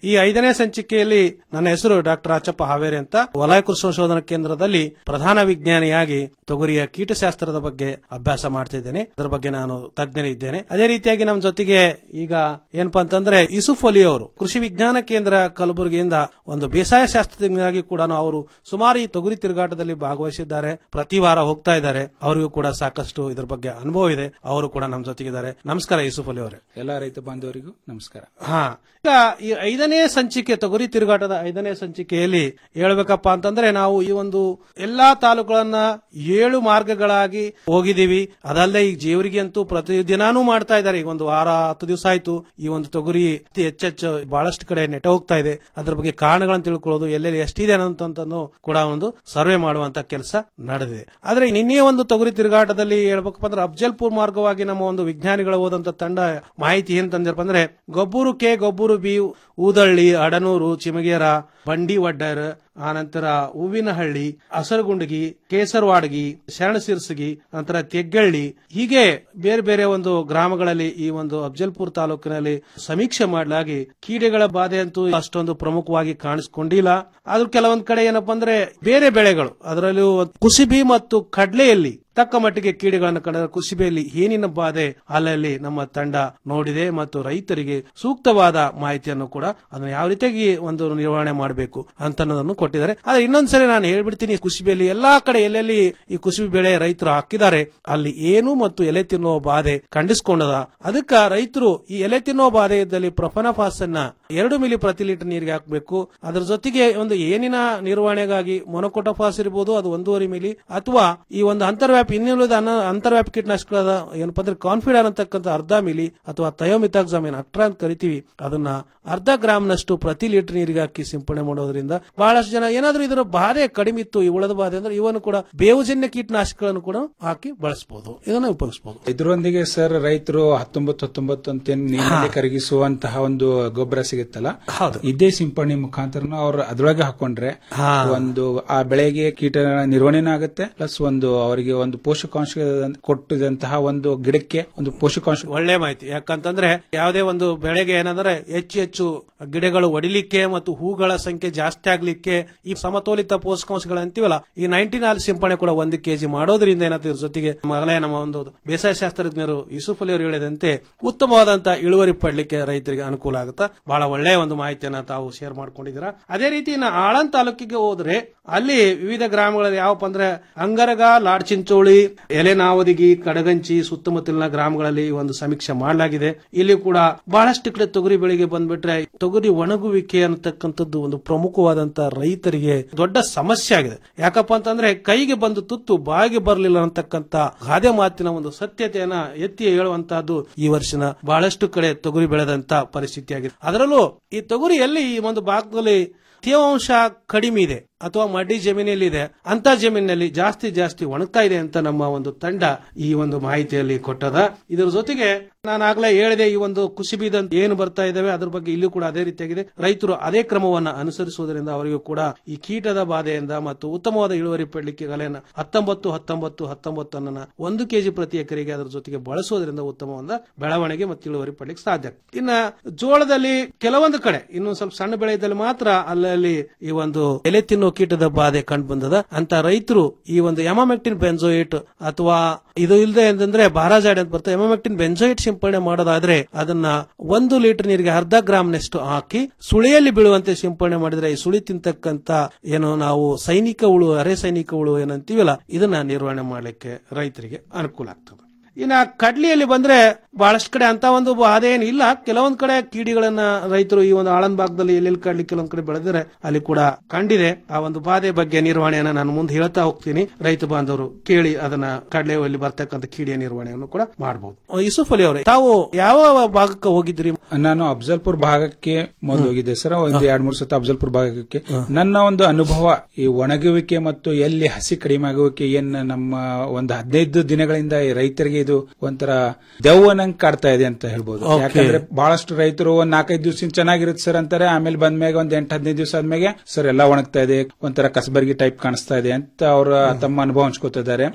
ಈ ಐದನೇ ಸಂಚಿಕೆಯಲ್ಲಿ ನನ್ನ ಹೆಸರು ಡಾಕ್ಟರ್ ಆಚಪ್ಪ ಹಾವೇರಿ ಅಂತ ವಲಯ ಕೃಷಿ ಸಂಶೋಧನಾ ಕೇಂದ್ರದಲ್ಲಿ ಪ್ರಧಾನ ವಿಜ್ಞಾನಿಯಾಗಿ ತೊಗರಿಯ ಕೀಟಶಾಸ್ತ್ರದ ಬಗ್ಗೆ ಅಭ್ಯಾಸ ಮಾಡ್ತಿದ್ದೇನೆ ಅದರ ಬಗ್ಗೆ ನಾನು ತಜ್ಞನಿದ್ದೇನೆ ಅದೇ ರೀತಿಯಾಗಿ ನಮ್ಮ ಜೊತೆಗೆ ಈಗ ಏನಪ್ಪಾ ಅಂತಂದ್ರೆ ಯೂಸುಫ್ ಅಲಿ ಅವರು ಕೃಷಿ ವಿಜ್ಞಾನ ಕೇಂದ್ರ ಕಲಬುರಗಿಯಿಂದ ಒಂದು ಬೇಸಾಯ ಶಾಸ್ತ್ರಜ್ಞರಾಗಿ ಕೂಡ ಅವರು ಸುಮಾರು ಈ ತೊಗರಿ ತಿರುಗಾಟದಲ್ಲಿ ಭಾಗವಹಿಸಿದ್ದಾರೆ ಪ್ರತಿ ವಾರ ಹೋಗ್ತಾ ಇದ್ದಾರೆ ಅವರಿಗೂ ಕೂಡ ಸಾಕಷ್ಟು ಇದ್ರ ಬಗ್ಗೆ ಅನುಭವ ಇದೆ ಅವರು ಕೂಡ ನಮ್ಮ ಜೊತೆಗಿದ್ದಾರೆ ನಮಸ್ಕಾರ ಯೂಸುಫ್ ಅಲಿ ಅವರೇ ಎಲ್ಲ ರೈತ ಬಾಂಧವರಿಗೂ ನಮಸ್ಕಾರ ಹಾ ಈಗ ಈ ಐದನೇ ಸಂಚಿಕೆ ತೊಗರಿ ತಿರುಗಾಟದ ಐದನೇ ಸಂಚಿಕೆಯಲ್ಲಿ ಹೇಳ್ಬೇಕಪ್ಪ ಅಂತಂದ್ರೆ ನಾವು ಈ ಒಂದು ಎಲ್ಲಾ ತಾಲೂಕುಗಳನ್ನ ಏಳು ಮಾರ್ಗಗಳಾಗಿ ಹೋಗಿದೀವಿ ಅದಲ್ಲದೆ ಈಗ ಜೇವರಿಗೆ ಅಂತೂ ಪ್ರತಿದಿನಾನೂ ಮಾಡ್ತಾ ಇದ್ದಾರೆ ಈಗ ಒಂದು ವಾರ ಹತ್ತು ದಿವಸ ಆಯ್ತು ಈ ಒಂದು ತೊಗರಿ ಅತಿ ಹೆಚ್ಚೆಚ್ಚು ಬಹಳಷ್ಟು ಕಡೆ ನೆಟ ಹೋಗ್ತಾ ಇದೆ ಅದ್ರ ಬಗ್ಗೆ ಕಾರಣಗಳನ್ನು ತಿಳ್ಕೊಳ್ಳೋದು ಎಲ್ಲೆಲ್ಲಿ ಎಷ್ಟಿದೆ ಅನ್ನೋಂಥದ್ದನ್ನು ಕೂಡ ಒಂದು ಸರ್ವೆ ಮಾಡುವಂತ ಕೆಲಸ ನಡೆದಿದೆ ಆದ್ರೆ ನಿನ್ನೆ ಒಂದು ತೊಗರಿ ತಿರುಗಾಟದಲ್ಲಿ ಹೇಳ್ಬೇಕಪ್ಪ ಅಂದ್ರೆ ಅಫ್ಜಲ್ಪುರ್ ಮಾರ್ಗವಾಗಿ ನಮ್ಮ ಒಂದು ವಿಜ್ಞಾನಿಗಳು ಹೋದಂತ ತಂಡ ಮಾಹಿತಿ ಏನ್ ತಂದಿರಪ್ಪ ಅಂದ್ರೆ ಗೊಬ್ಬರು ಕೆ ಗೊಬ್ಬರು ಬಿ ಊದಳ್ಳಿ ಅಡನೂರು ಚಿಮಗೇರ ಬಂಡಿ ವಡ್ಡರ್ ಆನಂತರ ಹೂವಿನಹಳ್ಳಿ ಅಸರಗುಂಡಗಿ ಕೇಸರವಾಡಗಿ ಶರಣಸಿರ್ಸಗಿ ನಂತರ ತೆಗ್ಗಳ್ಳಿ ಹೀಗೆ ಬೇರೆ ಬೇರೆ ಒಂದು ಗ್ರಾಮಗಳಲ್ಲಿ ಈ ಒಂದು ಅಫ್ಜಲ್ಪುರ್ ತಾಲೂಕಿನಲ್ಲಿ ಸಮೀಕ್ಷೆ ಮಾಡಲಾಗಿ ಕೀಡೆಗಳ ಬಾಧೆ ಅಂತೂ ಅಷ್ಟೊಂದು ಪ್ರಮುಖವಾಗಿ ಕಾಣಿಸ್ಕೊಂಡಿಲ್ಲ ಆದ್ರೂ ಕೆಲವೊಂದ್ ಕಡೆ ಏನಪ್ಪಾ ಅಂದ್ರೆ ಬೇರೆ ಬೆಳೆಗಳು ಅದರಲ್ಲೂ ಕುಸಿಬಿ ಮತ್ತು ಕಡ್ಲೆಯಲ್ಲಿ ತಕ್ಕ ಮಟ್ಟಿಗೆ ಕೀಡೆಗಳನ್ನು ಕಂಡ ಕುಸಿಬೆಯಲ್ಲಿ ಏನಿನ ಬಾಧೆ ಅಲ್ಲಲ್ಲಿ ನಮ್ಮ ತಂಡ ನೋಡಿದೆ ಮತ್ತು ರೈತರಿಗೆ ಸೂಕ್ತವಾದ ಮಾಹಿತಿಯನ್ನು ಕೂಡ ಅದನ್ನು ಯಾವ ರೀತಿಯಾಗಿ ಒಂದು ನಿರ್ವಹಣೆ ಮಾಡಬೇಕು ಅಂತ ಅನ್ನೋದನ್ನು ಕೊಟ್ಟಿದ್ದಾರೆ ಆದ್ರೆ ಇನ್ನೊಂದ್ಸರಿ ನಾನು ಹೇಳ್ಬಿಡ್ತೀನಿ ಕುಸಿಬೆಯಲ್ಲಿ ಎಲ್ಲಾ ಕಡೆ ಎಲ್ಲೆಲ್ಲಿ ಈ ಕುಸಿಬಿ ಬೆಳೆ ರೈತರು ಹಾಕಿದ್ದಾರೆ ಅಲ್ಲಿ ಏನು ಮತ್ತು ಎಲೆ ತಿನ್ನುವ ಬಾಧೆ ಕಂಡಿಸ್ಕೊಂಡದ ಅದಕ್ಕ ರೈತರು ಈ ಎಲೆ ತಿನ್ನುವ ಬಾಧೆ ಇದ್ದಲ್ಲಿ ಪ್ರೊಫನಫಾಸ್ ಅನ್ನ ಎರಡು ಮಿಲಿ ಪ್ರತಿ ಲೀಟರ್ ನೀರಿಗೆ ಹಾಕಬೇಕು ಅದರ ಜೊತೆಗೆ ಒಂದು ಏನಿನ ನಿರ್ವಹಣೆಗಾಗಿ ಮೊನೊಕೊಟೋಫಾಸ್ ಇರಬಹುದು ಅದು ಒಂದೂವರೆ ಮಿಲಿ ಅಥವಾ ಈ ಒಂದು ಅಂತರ್ವ್ಯಾಪಿ ಇನ್ನುಳಿದ ಅನ- ಅಂತರ್ವ್ಯಾಪಿ ಕೀಟನಾಶಕಗಳಾದ ಏನಪ್ಪಾ ಅಂದ್ರೆ ಕಾನ್ಫಿಡರ್ ಅಂತಕ್ಕಂಥ ಅರ್ಧ ಮಿಲಿ ಅಥವಾ ಥಯೋಮಿತಾಕ್ಸಾಮ್ ಏನ್ ಅಕ್ಟ್ರಾ ಅಂತ ಕರಿತೀವಿ ಅದನ್ನ ಅರ್ಧ ಗ್ರಾಮ್ನಷ್ಟು ಪ್ರತಿ ಲೀಟರ್ ನೀರಿಗೆ ಹಾಕಿ ಸಿಂಪಡಣೆ ಮಾಡೋದ್ರಿಂದ ಬಹಳಷ್ಟು ಜನ ಏನಾದ್ರೂ ಇದರ ಬಾಧೆ ಕಡಿಮೆ ಇತ್ತು ಈ ಉಳದ ಬಾಧೆ ಅಂದ್ರೆ ಇವನು ಕೂಡ ಬೇವುಜನ್ಯ ಕೀಟನಾಶಕಗಳನ್ನು ಕೂಡ ಹಾಕಿ ಬಳಸಬಹುದು ಇದನ್ನ ಉಪಯೋಗಿಸಬಹುದು ಇದರೊಂದಿಗೆ ಸರ್ ರೈತರು ಹತ್ತೊಂಬತ್ತು ಹತ್ತೊಂಬತ್ತು ಅಂತ ಏನ್ ನೀರಿನಲ್ಲಿ ಕರಗಿಸುವಂತಹ ಒಂದು ಗೊಬ್ಬರ ಸಿಗುತ್ತಲ್ಲ ಇದೇ ಸಿಂಪಡಣೆ ಮುಖಾಂತರ ಅವ್ರು ಅದ್ರೊಳಗೆ ಹಾಕೊಂಡ್ರೆ ಒಂದು ಆ ಬೆಳೆಗೆ ಕೀಟ ನಿರ್ವಹಣೆ ಆಗುತ್ತೆ ಪ್ಲಸ್ ಒಂದು ಅವರಿಗೆ ಒಂದು ಪೋಷಕಾಂಶ ಕೊಟ್ಟಿದಂತಹ ಒಂದು ಗಿಡಕ್ಕೆ ಒಂದು ಪೋಷಕಾಂಶ ಒಳ್ಳೆ ಮಾಹಿತಿ ಯಾಕಂತಂದ್ರೆ ಯಾವುದೇ ಒಂದು ಬೆಳೆಗೆ ಏನಂದ್ರೆ ಹೆಚ್ಚು ಹೆಚ್ಚು ಗಿಡಗಳು ಒಡಿಲಿಕ್ಕೆ ಮತ್ತು ಹೂಗಳ ಸಂಖ್ಯೆ ಜಾಸ್ತಿ ಆಗ್ಲಿಕ್ಕೆ ಈ ಸಮತೋಲಿತ ಪೋಷಕಾಂಶಗಳು ಅಂತೀವಲ್ಲ ಈ ನೈನ್ಟೀನ್ ಆಲ್ ಸಿಂಪಡಣೆ ಕೂಡ ಒಂದು ಕೆಜಿ ಮಾಡೋದ್ರಿಂದ ಏನಾಗ್ತದೆ ಇದ್ರ ಜೊತೆಗೆ ಮಗಳೇ ನಮ್ಮ ಒಂದು ಬೇಸಾಯ ಶಾಸ್ತ್ರಜ್ಞರು ಯೂಸುಫ್ ಅಲಿ ಅವರು ಹೇಳಿದಂತೆ ಉತ್ತಮವಾದಂತಹ ಇಳುವರಿ ಪಡ್ಲಿಕ್ಕೆ ರೈತರಿಗೆ ಅನುಕೂಲ ಆಗುತ್ತಾ ಬಹಳ ಒಳ್ಳೆಯ ಒಂದು ಮಾಹಿತಿಯನ್ನ ತಾವು ಶೇರ್ ಮಾಡ್ಕೊಂಡಿದ್ದೀರಾ ಅದೇ ರೀತಿ ನಾ ಆಳಂದ್ ತಾಲೂಕಿಗೆ ಹೋದ್ರೆ ಅಲ್ಲಿ ವಿವಿಧ ಗ್ರಾಮಗಳಲ್ಲಿ ಯಾವಪ್ಪ ಅಂದ್ರೆ ಅಂಗರಗ ಲಾಡ್ ಚಿಂಚೋಳಿ ಎಲೆನಾವದಿಗಿ ಕಡಗಂಚಿ ಸುತ್ತಮುತ್ತಲಿನ ಗ್ರಾಮಗಳಲ್ಲಿ ಈ ಒಂದು ಸಮೀಕ್ಷೆ ಮಾಡಲಾಗಿದೆ ಇಲ್ಲಿ ಕೂಡ ಬಹಳಷ್ಟು ಕಡೆ ತೊಗರಿ ಬೆಳೆಗೆ ಬಂದ್ಬಿಟ್ರೆ ತೊಗರಿ ಒಣಗುವಿಕೆ ಅನ್ನತಕ್ಕಂಥದ್ದು ಒಂದು ಪ್ರಮುಖವಾದಂತ ರೈತರಿಗೆ ದೊಡ್ಡ ಸಮಸ್ಯೆ ಆಗಿದೆ ಯಾಕಪ್ಪ ಅಂತಂದ್ರೆ ಕೈಗೆ ಬಂದು ತುತ್ತು ಬಾಯಿಗೆ ಬರಲಿಲ್ಲ ಅಂತಕ್ಕಂತ ಗಾದೆ ಮಾತಿನ ಒಂದು ಸತ್ಯತೆಯನ್ನ ಎತ್ತಿ ಹೇಳುವಂತಹದ್ದು ಈ ವರ್ಷನ ಬಹಳಷ್ಟು ಕಡೆ ತೊಗರಿ ಬೆಳೆದಂತ ಪರಿಸ್ಥಿತಿಯಾಗಿದೆ ಅದರಲ್ಲೂ ಈ ತೊಗರಿಯಲ್ಲಿ ಈ ಒಂದು ಭಾಗದಲ್ಲಿ ತೇವಾಂಶ ಕಡಿಮೆ ಇದೆ ಅಥವಾ ಮಡ್ಡಿ ಜಮೀನಲ್ಲಿ ಇದೆ ಅಂತ ಜಮೀನಿನಲ್ಲಿ ಜಾಸ್ತಿ ಜಾಸ್ತಿ ಒಣಗ್ತಾ ಇದೆ ಅಂತ ನಮ್ಮ ಒಂದು ತಂಡ ಈ ಒಂದು ಮಾಹಿತಿಯಲ್ಲಿ ಕೊಟ್ಟದ ಇದರ ಜೊತೆಗೆ ನಾನು ಆಗ್ಲೇ ಹೇಳಿದೆ ಈ ಒಂದು ಕುಸಿಬಿದಂತ ಏನು ಬರ್ತಾ ಇದಾವೆ ಅದ್ರ ಬಗ್ಗೆ ಇಲ್ಲೂ ಕೂಡ ಅದೇ ರೀತಿಯಾಗಿದೆ ರೈತರು ಅದೇ ಕ್ರಮವನ್ನ ಅನುಸರಿಸುವುದರಿಂದ ಅವರಿಗೂ ಕೂಡ ಈ ಕೀಟದ ಬಾಧೆಯಿಂದ ಮತ್ತು ಉತ್ತಮವಾದ ಇಳುವರಿ ಪಡಲಿಕ್ಕೆ ಗಲೆನ ಹತ್ತೊಂಬತ್ತು ಹತ್ತೊಂಬತ್ತು ಹತ್ತೊಂಬತ್ತು ಅನ್ನ ಒಂದು ಕೆಜಿ ಪ್ರತಿ ಎಕರೆಗೆ ಅದರ ಜೊತೆಗೆ ಬಳಸುವುದರಿಂದ ಉತ್ತಮವಾದ ಬೆಳವಣಿಗೆ ಮತ್ತು ಇಳುವರಿ ಪಡಲಿಕ್ಕೆ ಸಾಧ್ಯ ಇನ್ನ ಜೋಳದಲ್ಲಿ ಕೆಲವೊಂದು ಕಡೆ ಇನ್ನು ಸ್ವಲ್ಪ ಸಣ್ಣ ಬೆಳೆ ಇದ್ದಲ್ಲಿ ಮಾತ್ರ ಅಲ್ಲಲ್ಲಿ ಈ ಒಂದು ಎಲೆ ತಿನ್ನೋ ಕೀಟದ ಬಾಧೆ ಕಂಡು ಬಂದದ ಅಂತ ರೈತರು ಈ ಒಂದು ಎಮಾಮೆಕ್ಟಿನ್ ಬೆಂಜೋಯಿಟ್ ಅಥವಾ ಇದು ಇಲ್ಲದೆ ಅಂತಂದ್ರೆ ಬಾರಾಜಾಡ್ ಅಂತ ಬರ್ತದೆ ಎಮಾಮೆಕ್ಟಿನ್ ಬೆಂಜೋಯಿಟ್ ಸಿಂಪಡಣೆ ಮಾಡೋದಾದ್ರೆ ಅದನ್ನ ಒಂದು ಲೀಟರ್ ನೀರಿಗೆ ಅರ್ಧ ಗ್ರಾಮ್ನಷ್ಟು ಹಾಕಿ ಸುಳಿಯಲ್ಲಿ ಬೀಳುವಂತೆ ಸಿಂಪಡಣೆ ಮಾಡಿದ್ರೆ ಈ ಸುಳಿ ತಿಂತಕ್ಕಂತ ಏನು ನಾವು ಸೈನಿಕ ಹುಳು ಅರೆ ಸೈನಿಕ ಹುಳು ಏನಂತೀವಲ್ಲ ಇದನ್ನ ನಿರ್ವಹಣೆ ಮಾಡ್ಲಿಕ್ಕೆ ರೈತರಿಗೆ ಅನುಕೂಲ ಆಗ್ತದೆ ಇನ್ನ ಕಡ್ಲಿಯಲ್ಲಿ ಬಂದ್ರೆ ಬಹಳಷ್ಟು ಕಡೆ ಅಂತ ಒಂದು ಬಾಧೆ ಏನಿಲ್ಲ ಕೆಲವೊಂದ್ ಕಡೆ ಕೀಡಿಗಳನ್ನ ರೈತರು ಈ ಒಂದು ಆಳಂದ್ ಭಾಗದಲ್ಲಿ ಎಲ್ಲೆಲ್ಲಿ ಕಡ್ಲಿ ಕೆಲವೊಂದ್ ಕಡೆ ಬೆಳೆದಿರೆ ಅಲ್ಲಿ ಕೂಡ ಕಂಡಿದೆ ಆ ಒಂದು ಬಾಧೆ ಬಗ್ಗೆ ನಿರ್ವಹಣೆಯನ್ನ ನಾನು ಮುಂದೆ ಹೇಳ್ತಾ ಹೋಗ್ತೀನಿ ರೈತ ಬಾಂಧವರು ಕೇಳಿ ಅದನ್ನ ಕಡ್ಲೆಯಲ್ಲಿ ಬರ್ತಕ್ಕಂಥ ಕೀಡಿಯ ನಿರ್ವಹಣೆಯನ್ನು ಕೂಡ ಮಾಡಬಹುದು ಯೂಸುಫ್ ಅಲಿ ಅವರೇ ತಾವು ಯಾವ ಭಾಗಕ್ಕೆ ಹೋಗಿದ್ರಿ ನಾನು ಅಫ್ಜಲ್ಪುರ್ ಭಾಗಕ್ಕೆ ಮೊದಲು ಹೋಗಿದ್ದೆ ಸರ್ ಒಂದು ಎರಡ್ ಮೂರು ಸತ ಅಫ್ಜಲ್ಪುರ್ ಭಾಗಕ್ಕೆ ನನ್ನ ಒಂದು ಅನುಭವ ಈ ಒಣಗುವಿಕೆ ಮತ್ತು ಎಲ್ಲಿ ಹಸಿ ಕಡಿಮೆ ಆಗುವಿಕೆ ಏನ್ ನಮ್ಮ ಒಂದು ಹದಿನೈದು ದಿನಗಳಿಂದ ಈ ರೈತರಿಗೆ ಇದು ಒಂಥರ ದೆವ್ವನಂಗ್ ಕಾಡ್ತಾ ಇದೆ ಅಂತ ಹೇಳ್ಬೋದು Okay. ಯಾಕಂದ್ರೆ ಬಹಳಷ್ಟು ರೈತರು ಒಂದ್ ನಾಲ್ಕೈದು ದಿವಸ ಚೆನ್ನಾಗಿರುತ್ತೆ ಸರ್ ಅಂತಾರೆ ಆಮೇಲೆ ಬಂದ್ಮೇಲೆ ಒಂದ್ ಎಂಟು ಹದಿನೈದು ದಿವಸ ಆದ್ಮೇಲೆ ಸರ್ ಎಲ್ಲ ಒಣಗ್ತಾ ಇದೆ ಒಂಥರ ಕಸಬರ್ಗಿ ಟೈಪ್ ಕಾಣಿಸ್ತಾ ಇದೆ ಅಂತ ಅವ್ರ ತಮ್ಮ ಅನುಭವ ಹಂಚ್ಕೋತಿದ್ದಾರೆ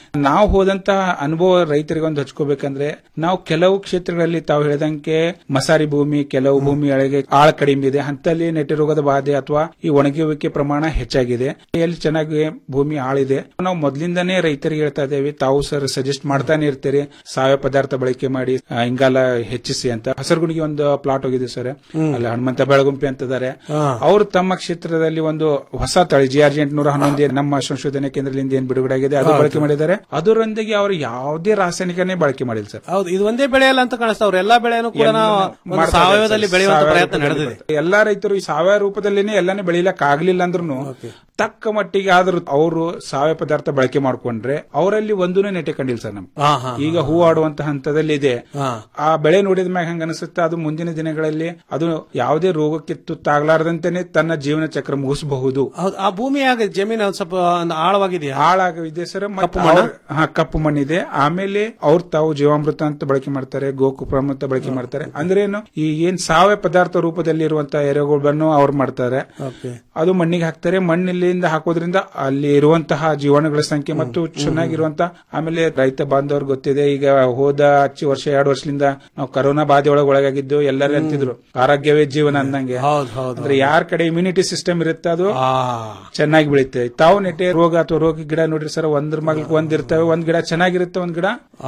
ನಾವು ಹೋದಂತಹ ಅನುಭವ ರೈತರಿಗೆ ಒಂದು ಹಚ್ಕೋಬೇಕಂದ್ರೆ ನಾವು ಕೆಲವು ಕ್ಷೇತ್ರಗಳಲ್ಲಿ ತಾವು ಹೇಳಿದಂಗೆ ಮಸಾರಿ ಭೂಮಿ ಕೆಲವು ಭೂಮಿ ಒಳಗೆ ಆಳ ಕಡಿಮೆ ಇದೆ ಅಂತಲ್ಲಿ ನೆಟ್ಟೆ ರೋಗದ ಬಾಧೆ ಅಥವಾ ಈ ಒಣಗುವಿಕೆ ಪ್ರಮಾಣ ಹೆಚ್ಚಾಗಿದೆ ಎಲ್ಲಿ ಚೆನ್ನಾಗಿ ಭೂಮಿ ಆಳಿದೆ ನಾವು ಮೊದಲಿಂದಾನೇ ರೈತರಿಗೆ ಹೇಳ್ತಾ ಇದ್ದೇವೆ ತಾವು ಸರ್ ಸಜೆಸ್ಟ್ ಮಾಡ್ತಾನೆ ಇರ್ತೀರಿ ಸಾವಯವ ಪದಾರ್ಥ ಬಳಕೆ ಮಾಡಿ ಆ, ಇಂಗಾಲ ಹೆಚ್ಚಿಸಿ ಅಂತ ಹಸರಗುಣಿಗೆ ಒಂದು ಪ್ಲಾಟ್ ಹೋಗಿದೆ ಸರ್ ಅಲ್ಲಿ ಹನುಮಂತ ಬೆಳಗುಂಪಿ ಅಂತಿದ್ದಾರೆ ಅವರು ತಮ್ಮ ಕ್ಷೇತ್ರದಲ್ಲಿ ಒಂದು ಹೊಸ ತಳಿ ಜಿ ಆರ್ ಜಿ ಎಂಟುನೂರ ಹನ್ನೊಂದು ಏನ್ ನಮ್ಮ ಸಂಶೋಧನಾ ಕೇಂದ್ರದಿಂದ ಏನ್ ಬಿಡುಗಡೆ ಆಗಿದೆ ಅದು ಹೌದು. ಬಳಕೆ ಮಾಡಿದ್ದಾರೆ ಅದರೊಂದಿಗೆ ಅವರು ಯಾವುದೇ ರಾಸಾಯನಿಕನೇ ಬಳಕೆ ಮಾಡಿಲ್ಲ ಸರ್ ಹೌದು ಇದು ಒಂದೇ ಬೆಳೆ ಅಲ್ಲ ಅಂತ ಕಾಣಿಸ್ತಾ ಅವ್ರು ಎಲ್ಲಾ ಬೆಳೆಯನ್ನು ಕೂಡ ನಾವು ಒಂದು ಮಾಡ್ತಾ ಇದ್ದಾರೆ ಸಾವಯವದಲ್ಲಿ ಸರ್. ಬೆಳೆಯುವಂತ ಸಾವಯವ ಪ್ರಯತ್ನ ರೂಪದಲ್ಲಿ ನಡೆದಿದೆ ಬರುತ್ತೆ. ಎಲ್ಲಾ ರೈತರು ಈ ಸಾವಯವ ರೂಪದಲ್ಲಿನೇ ಎಲ್ಲಾನೇ ಬೆಳಿಲಕ್ ಆಗ್ಲಿಲ್ಲ ಅಂದ್ರೂ ತಕ್ಕ ಮಟ್ಟಿಗೆ ಆದ್ರೂ ಅವರು ಸಾವಯವ ಪದಾರ್ಥ ಬಳಕೆ ಮಾಡ್ಕೊಂಡ್ರೆ ಅವರಲ್ಲಿ ಒಂದೂ ನೆಟ್ಟೆ ಕಂಡಿಲ್ಲ ಸರ್ ನಮ್ಗೆ ಹಾ, ಹಾ, ಈಗ ಹೂ ಆಡುವಂತ ಹಂತದಲ್ಲಿ ಇದೆ ಆ ಬೆಳೆ ನೋಡಿದ ಮ್ಯಾಗ ಹಂಗ ಅನಿಸುತ್ತೆ ಅದು ಮುಂದಿನ ದಿನಗಳಲ್ಲಿ ಅದು ಯಾವುದೇ ರೋಗಕ್ಕೆ ತುತ್ತಾಗ್ಲಾರ್ದಂತೆನೆ ತನ್ನ ಜೀವನ ಚಕ್ರ ಮುಗಿಸಬಹುದು ಹೌದು ಆ ಭೂಮಿಯಾಗ ಜಮೀನು ಒಂದ್ ಸ್ವಲ್ಪ ಒಂದು ಆಳವಾಗಿದೆ ಹಾಳಾಗಿದೆ ಸರ್ ಮತ್ತೆ ಕಪ್ಪು ಮಣ್ಣು? ಅವ್ರ್- ಹಾ ಕಪ್ಪು ಮಣ್ಣಿದೆ ಆಮೇಲೆ ಅವ್ರು ತಾವು ಜೀವಾಮೃತ ಅಂತ ಬಳಕೆ ಮಾಡ್ತಾರೆ ಗೋಕುಪ್ರಾಮೃತ ಬಳಕೆ ಮಾಡ್ತಾರೆ ಅಂದ್ರೆ ಏನು ಈ ಏನ್ ಸಾವಯವ ಪದಾರ್ಥ ರೂಪದಲ್ಲಿ ಇರುವಂತಹ ಎರೆಗೊಬ್ಬರನ್ನು ಅವ್ರು ಮಾಡ್ತಾರೆ ಓಕೆ ಅದು ಮಣ್ಣಿಗೆ ಹಾಕ್ತಾರೆ ಮಣ್ಣಿಲಿಂದ ಹಾಕೋದ್ರಿಂದ ಅಲ್ಲಿ ಇರುವಂತಹ ಜೀವಾಣುಗಳ ಸಂಖ್ಯೆ ಮತ್ತು ಚೆನ್ನಾಗಿರುವಂತಹ ಆಮೇಲೆ ರೈತ ಬಾಂಧವರು ಗೊತ್ತಿದೆ ಈಗ ಹೋದ ಹಚ್ಚಿ ವರ್ಷ ಎರಡು ವರ್ಷದಿಂದ ನಾವು ಕರೋನಾ ಬಾಧೆ ಒಳಗೆ ಒಳಗಾಗಿದ್ದು ಎಲ್ಲರೂ ಅಂತಿದ್ರು ಆರೋಗ್ಯವೇ ಜೀವನ ಅಂದಂಗೆ ಅಂದ್ರೆ ಯಾರ ಕಡೆ ಇಮ್ಯುನಿಟಿ ಸಿಸ್ಟಮ್ ಇರುತ್ತೆ ಅದು ಚೆನ್ನಾಗಿ ಬೆಳೀತೆ ತಾವು ನೆಟ್ಟೆ ರೋಗ ಅಥವಾ ರೋಗ ಗಿಡ ನೋಡ್ರಿ ಸರ್ ಒಂದ್ರ ಮಗಕ್ಕೆ ಒಂದ್ ಇರ್ತವೆ ಒಂದ್ ಗಿಡ ಚೆನ್ನಾಗಿರುತ್ತೆ ಒಂದ್ ಗಿಡ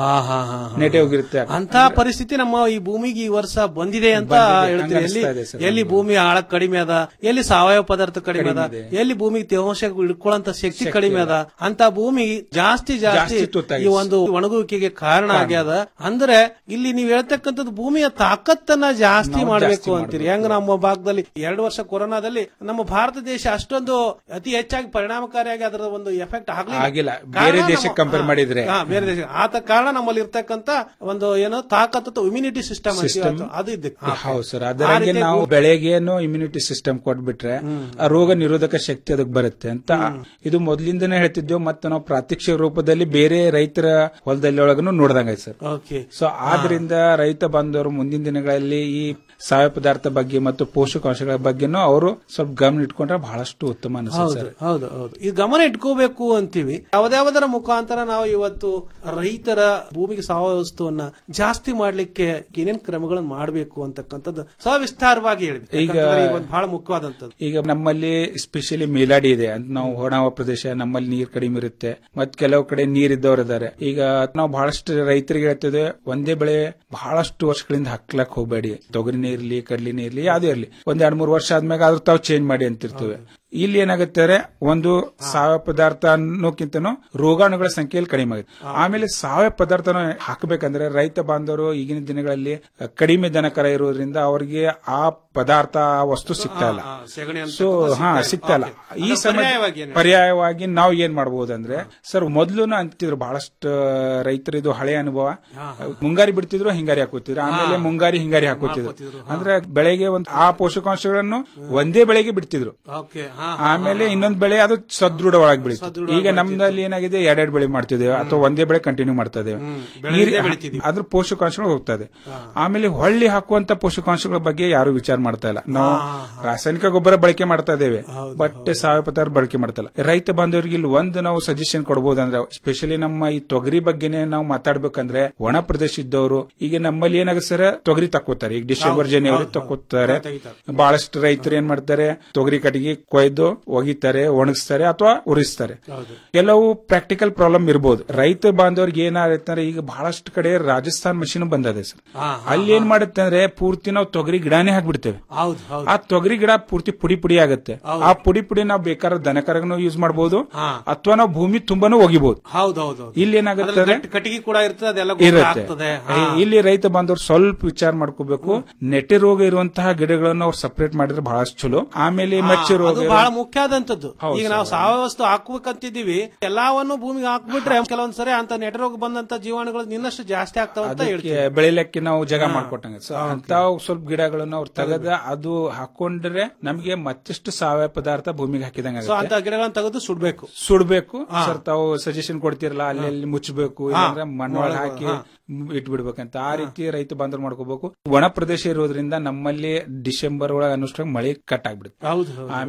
ನೆಟೆ ಹೋಗಿರುತ್ತೆ ಅಂತ ಪರಿಸ್ಥಿತಿ ನಮ್ಮ ಈ ಭೂಮಿಗೆ ಈ ವರ್ಷ ಬಂದಿದೆ ಅಂತ ಬಂದಿದೆ. ಹೇಳ್ತೀವಿ ಹಂಗ ಎಲ್ಲಿ ಅನಿಸ್ತಾ ಇದೆ ಸರ್. ಎಲ್ಲಿ ಭೂಮಿ ಆಳ ಕಡಿಮೆ ಅದ ಎಲ್ಲಿ ಸಾವಯವ ಪದಾರ್ಥ ಕಡಿಮೆ ಅದ ಕಡಿಮೆ ಎಲ್ಲಿ ಭೂಮಿಗೆ ತೇವಾಂಶ ಇಟ್ಕೊಳ್ಳಂತ ಶಕ್ತಿ ಕಡಿಮೆ ಅದ ಅಂತ ಭೂಮಿ ಜಾಸ್ತಿ ಜಾಸ್ತಿ ಜಾಸ್ತಿ ತುತ್ತಾಗಿದೆ. ಈ ಒಂದು ಒಣಗುವಿಕೆಗೆ ಕಾರಣ ಆಗ್ಯದ ಅಂದ್ರೆ ಇಲ್ಲಿ ನೀವು ಹೇಳ್ತಕ್ಕಂಥದ್ದು ಭೂಮಿಯ ತಾಕತ್ತನ್ನ ಜಾಸ್ತಿ ನಾವು ಮಾಡಬೇಕು ಜಾಸ್ತಿ ಅಂತೀರಿ ಹೆಂಗ್ ನಮ್ಮ ಭಾಗದಲ್ಲಿ ಎರಡು ವರ್ಷ ಕೊರೋನಾದಲ್ಲಿ ನಮ್ಮ ಭಾರತ ದೇಶ ಅಷ್ಟೊಂದು ಅತಿ ಹೆಚ್ಚಾಗಿ ಪರಿಣಾಮಕಾರಿಯಾಗಿ ಅದರ ಒಂದು ಎಫೆಕ್ಟ್ ಆಗ್ಲಿಲ್ಲ ಆಗಿಲ್ಲ ಕಾರಣ ಬೇರೆ ನಮ್ಮ- ದೇಶಕ್ಕೆ ಕಂಪೇರ್ ಹಾ, ಮಾಡಿದ್ರೆ ಹಾ, ಬೇರೆ ದೇಶ ಆತ ಕಾರಣ ನಮ್ಮಲ್ಲಿ ಇರ್ತಕ್ಕಂತ ಒಂದು ಏನೋ ತಾಕತ್ತು ಇಮ್ಯುನಿಟಿ ಸಿಸ್ಟಮ್ ಸಿಸ್ಟಮ್ ಅದು ಇದೆ ಹೌದು ಸರ್ ಅದರಂಗೆ ನಾವು ಬೆಳೆಗೇನು ಇಮ್ಯುನಿಟಿ ಸಿಸ್ಟಮ್ ಕೊಟ್ಬಿಟ್ರೆ ಆ ರೋಗ ನಿರೋಧಕ ಶಕ್ತಿ ಅದಕ್ಕೆ ಬರುತ್ತೆ ಅಂತ ಇದು ಮೊದಲಿಂದನೇ ಹೇಳ್ತಿದ್ದೇವೆ ಮತ್ತೆ ನಾವು ಪ್ರಾತ್ಯಕ್ಷಿಕ ರೂಪದಲ್ಲಿ ಬೇರೆ ರೈತರ ಹೊಲದಲ್ಲಿ ಒಳಗನು ನೋಡ್ದಂಗಾಯ್ತು ಸರ್ ಓಕೆ ಸೊ ಆದ್ರಿಂದ ರೈತ ಬಾಂಧವರು ಮುಂದಿನ ದಿನಗಳಲ್ಲಿ ಈ ಸಾವಯವ ಪದಾರ್ಥ ಬಗ್ಗೆ ಮತ್ತು ಪೋಷಕಾಂಶಗಳ ಬಗ್ಗೆನೂ ಅವರು ಸ್ವಲ್ಪ ಗಮನ ಇಟ್ಕೊಂಡ್ರೆ ಬಹಳಷ್ಟು ಉತ್ತಮ ಅನಿಸುತ್ತೆ ಹೌದು ಸರ್ ಹೌದು ಹೌದು ಈ ಗಮನ ಇಟ್ಕೋಬೇಕು ಅಂತೀವಿ ಯಾವ್ದಾವುದರ ಮುಖಾಂತರ ನಾವು ಇವತ್ತು ರೈತರ ಭೂಮಿಗೆ ಸಾವಯವ ವಸ್ತುವನ್ನ ಜಾಸ್ತಿ ಮಾಡ್ಲಿಕ್ಕೆ ಏನೇನ್ ಕ್ರಮಗಳನ್ನು ಮಾಡಬೇಕು ಅಂತಕ್ಕಂಥದ್ದು ಸವಿಸ್ತಾರವಾಗಿ ಹೇಳ್ಬೇಕು ಈಗ- ಯಾಕಂತಂದ್ರೆ ಈಗ ಒಂದು ಬಹಳ ಮುಖ್ಯವಾದಂತದ್ದು ಈಗ ನಮ್ಮಲ್ಲಿ ಸ್ಪೆಷಲಿ ಮೇಲಾಡಿ ಇದೆ ಅಂತ ನಾವು ಹೊಣಾವ ಪ್ರದೇಶ ನಮ್ಮಲ್ಲಿ ನೀರ್ ಕಡಿಮೆ ಇರುತ್ತೆ ಮತ್ ಕೆಲವು ಕಡೆ ನೀರ್ ಇದ್ದವ್ರು ಇದಾರೆ ಈಗ ನಾವು ಬಹಳಷ್ಟು ರೈತರಿಗೆ ಹೇಳ್ತಿದ್ದೆ ಒಂದೇ ಬೆಳೆ ಬಹಳಷ್ಟು ವರ್ಷಗಳಿಂದ ಹಾಕ್ಲಕ್ ಹೋಗಬೇಡಿ ತೊಗರಿನೇ ಇರ್ಲಿ ಕಡ್ಲಿನೇ ಇರ್ಲಿ ಯಾವ್ದೇ ಇರ್ಲಿ ಒಂದ್ ಎರಡ್ ಮೂರು ವರ್ಷ ಆದ್ಮೇಲೆ ಆದ್ರೂ ತಾವು ಚೇಂಜ್ ಮಾಡಿ ಅಂತಿರ್ತೇವೆ ಇಲ್ಲಿ ಏನಾಗುತ್ತೆ ಅಂದ್ರೆ ಒಂದು ಸಾವಯವ ಪದಾರ್ಥ ಅನ್ನೋಕ್ಕಿಂತನೂ ರೋಗಾಣುಗಳ ಸಂಖ್ಯೆಯಲ್ಲಿ ಕಡಿಮೆ ಆಗುತ್ತೆ ಆಮೇಲೆ ಸಾವಯವ ಪದಾರ್ಥನ ಹಾಕಬೇಕಂದ್ರೆ ರೈತ ಬಾಂಧವರು ಈಗಿನ ದಿನಗಳಲ್ಲಿ ಕಡಿಮೆ ದನಕರ ಇರೋದ್ರಿಂದ ಅವರಿಗೆ ಆ ಪದಾರ್ಥ ಆ ವಸ್ತು ಸಿಗ್ತಾ ಇಲ್ಲ ಸೆಗಣಿ ಅಂತ ಸೊ ಹಾ ಸಿಗ್ತಾ ಇಲ್ಲ ಈ ಅದು ಸಮಯ ಪರ್ಯಾಯವಾಗಿ ಏನು? ಪರ್ಯಾಯವಾಗಿ ನಾವು ಏನ್ ಮಾಡಬಹುದಂದ್ರೆ ಸರ್ ಮೊದ್ಲು ಅಂತಿದ್ರು ಬಹಳಷ್ಟು ರೈತರು ಇದು ಹಳೆ ಅನುಭವ ಮುಂಗಾರಿ ಬಿಡ್ತಿದ್ರು ಹಿಂಗಾರಿ ಹಾಕೋತಿದ್ರು ಆಮೇಲೆ ಮುಂಗಾರಿ ಹಿಂಗಾರಿ ಹಾಕೋತಿದ್ರು ಅಂದ್ರೆ ಬೆಳೆಗೆ ಒಂದು ಆ ಪೋಷಕಾಂಶಗಳನ್ನು ಒಂದೇ ಬೆಳೆಗೆ ಬಿಡ್ತಿದ್ರು ಓಕೆ ಆಮೇಲೆ ಇನ್ನೊಂದ್ ಬೆಳೆ ಅದು ಸದೃಢವಾಗಿ ಬೆಳೀತು ಈಗ ನಮ್ದಲ್ಲಿ ಏನಾಗಿದೆ ಎರಡೆರಡು ಬೆಳೆ ಮಾಡ್ತಿದ್ದೇವೆ ಅಥವಾ ಒಂದೇ ಬೆಳೆ ಕಂಟಿನ್ಯೂ ಮಾಡ್ತಾ ಇದ್ದೇವೆ ಬೆಳೆದೇ ಈ- ಬೆಳಿತಿದೀವಿ. ಅದ್ರ ಪೋಷಕಾಂಶಗಳು ಹೋಗ್ತದೆ ಆಮೇಲೆ ಹೊಳ್ಳಿ ಹಾಕುವಂತ ಪೋಷಕಾಂಶಗಳ ಬಗ್ಗೆ ಯಾರು ವಿಚಾರ ಮಾಡ್ತಾ ಇಲ್ಲ ನಾವು ರಾಸಾಯನಿಕ ಗೊಬ್ಬರ ಬಳಕೆ ಮಾಡ್ತಾ ಇದ್ದೇವೆ ಬಟ್ ಸಾವಯವ ಪದಾರ್ಥ ಬಳಕೆ ಮಾಡ್ತಾ ಇಲ್ಲ ರೈತ ಬಾಂಧವರಿಗೆ ಇಲ್ಲಿ ಒಂದು ನಾವು ಸಜೆಷನ್ ಕೊಡಬಹುದಂದ್ರೆ ಸ್ಪೆಷಲಿ ನಮ್ಮ ಈ ತೊಗರಿ ಬಗ್ಗೆನೇ ನಾವು ಮಾತಾಡ್ಬೇಕಂದ್ರೆ ಒಣ ಪ್ರದೇಶ ಇದ್ದವರು ಈಗ ನಮ್ಮಲ್ಲಿ ಏನಾಗುತ್ತೆ ಸರ್ ತೊಗರಿ ತಕ್ಕೋತಾರೆ ಈಗ ಡಿಸೆಂಬರ್ ಜನವರಿ ತಕ್ಕೋತಾರೆ ಬಹಳಷ್ಟು ರೈತರು ಏನ್ ಮಾಡ್ತಾರೆ ತೊಗರಿ ಕಟ್ಟಿಗೆ ಕೊಯ್ದು ಒಗಿತಾರೆ ಒಣಗಿಸ್ತಾರೆ ಅಥವಾ ಉರಿಸ್ತಾರೆ ಕೆಲವು ಪ್ರಾಕ್ಟಿಕಲ್ ಪ್ರಾಬ್ಲಮ್ ಇರಬಹುದು ರೈತ ಬಾಂಧವರಿಗೆ ಏನಾಗುತ್ತೆ ಈಗ ಬಹಳಷ್ಟು ಕಡೆ ರಾಜಸ್ಥಾನ್ ಮಷೀನ್ ಬಂದದೆ ಸರ್ ಅಲ್ಲಿ ಏನ್ ಮಾಡುತ್ತೆ ಅಂದ್ರೆ ಪೂರ್ತಿ ನಾವು ತೊಗರಿ ಗಿಡನೇ ಹಾಕ್ಬಿಡ್ತೇವೆ ಹೌದು ಹೌದು ಆ ತೊಗರಿ ಗಿಡ ಪೂರ್ತಿ ಪುಡಿ ಪುಡಿ ಆಗುತ್ತೆ ಆ ಪುಡಿ ಪುಡಿ ನಾವು ಬೇಕಾದ್ರೆ ದನಕರಗೂ ಯೂಸ್ ಮಾಡಬಹುದು ಅಥವಾ ನಾವು ಭೂಮಿ ತುಂಬಾನು ಒಗಿಬಹುದು ಹೌದು ಹೌದು ಇಲ್ಲಿ ಏನಾಗುತ್ತೆ ಅದ್ರಲ್ಲಿ ಅಂದ್ರೆ- ಗಟ್ಟಿ- ಕಟ್ಟಿಗೆ ಕೂಡ ಇರ್ತದೆ ಅದೆಲ್ಲ ಗೊಬ್ಬರ ಇರುತ್ತೆ ಆಗ್ತದೆ ಇಲ್ಲಿ ರೈತ ಬಾಂಧವರು ಸ್ವಲ್ಪ ವಿಚಾರ ಮಾಡ್ಕೋಬೇಕು ನೆಟ್ಟೆ ರೋಗ ಇರುವಂತಹ ಗಿಡಗಳನ್ನು ಅವ್ರು ಸಪರೇಟ್ ಮಾಡಿದ್ರೆ ಬಹಳಷ್ಟು ಚಲೋ ಆಮೇಲೆ ಮಚ್ಚೆ ರೋಗ ಅದು ಇರೋ- ಬಹಳ ಮುಖ್ಯ ಆದಂತದ್ದು ಹೌದು ಈಗ ಸರ್, ನಾವು ಸಾವಯವ ವಸ್ತು ಹಾಕ್ಬೇಕಂತಿದ್ದೀವಿ ಎಲ್ಲಾವನ್ನು ಭೂಮಿಗೆ ಹಾಕ್ಬಿಟ್ರೆ ಕೆಲವೊಂದ್ಸರಿ ಅಂತ ನೆಟರೋಗ ಬಂದಂತ ಜೀವಾಣುಗಳು ಇನ್ನಷ್ಟು ಜಾಸ್ತಿ ಆಗ್ತಾವ ಅಂತ ಅದಕ್ಕೆ ಹೇಳ್ತೀವಿ ಬೆಳಿಲಿಕ್ಕೆ ನಾವು ಜಾಗ ಮಾಡ್ಕೊಟ್ಟಂಗ ಸೊ ಅಂತ ಸ್ವಲ್ಪ ಗಿಡಗಳನ್ನು ಅವ್ರು ತೆಗೆದ ಅದು ಹಾಕೊಂಡ್ರೆ ನಮಗೆ ಮತ್ತಷ್ಟು ಸಾವಯವ ಪದಾರ್ಥ ಭೂಮಿಗೆ ಹಾಕಿದಂಗ ಸೊ ಅಂತ ಗಿಡಗಳನ್ನ ತೆಗೆದು ಸುಡ್ಬೇಕು ಸುಡ್ಬೇಕು ಸರ್ ತಾವು ಸಜೆಷನ್ ಕೊಡ್ತಿರಲ್ಲ ಅಲ್ಲಿ ಅಲ್ಲಿ ಮುಚ್ಚಬೇಕು ಇಲ್ಲಾಂದ್ರೆ ಮಣ್ಣೊಳಗೆ ಹಾಕಿ ಇಟ್ಬಿಡ್ಬೇಕಂತ ಆ ರೀತಿ ರೈತ ಬಾಂಧವರು ಮಾಡ್ಕೋಬೇಕು ಒಣ ಪ್ರದೇಶ ಇರೋದ್ರಿಂದ ನಮ್ಮಲ್ಲಿ ಡಿಸೆಂಬರ್ ಒಳಗೆ ಅನ್ನೋಷ್ಟ್ರಾಗ ಮಳೆ ಕಟ್ ಆಗ್ಬಿಡುತ್ತೆ ಹೌದು ಹೌದು. ಆಮೇಲೆ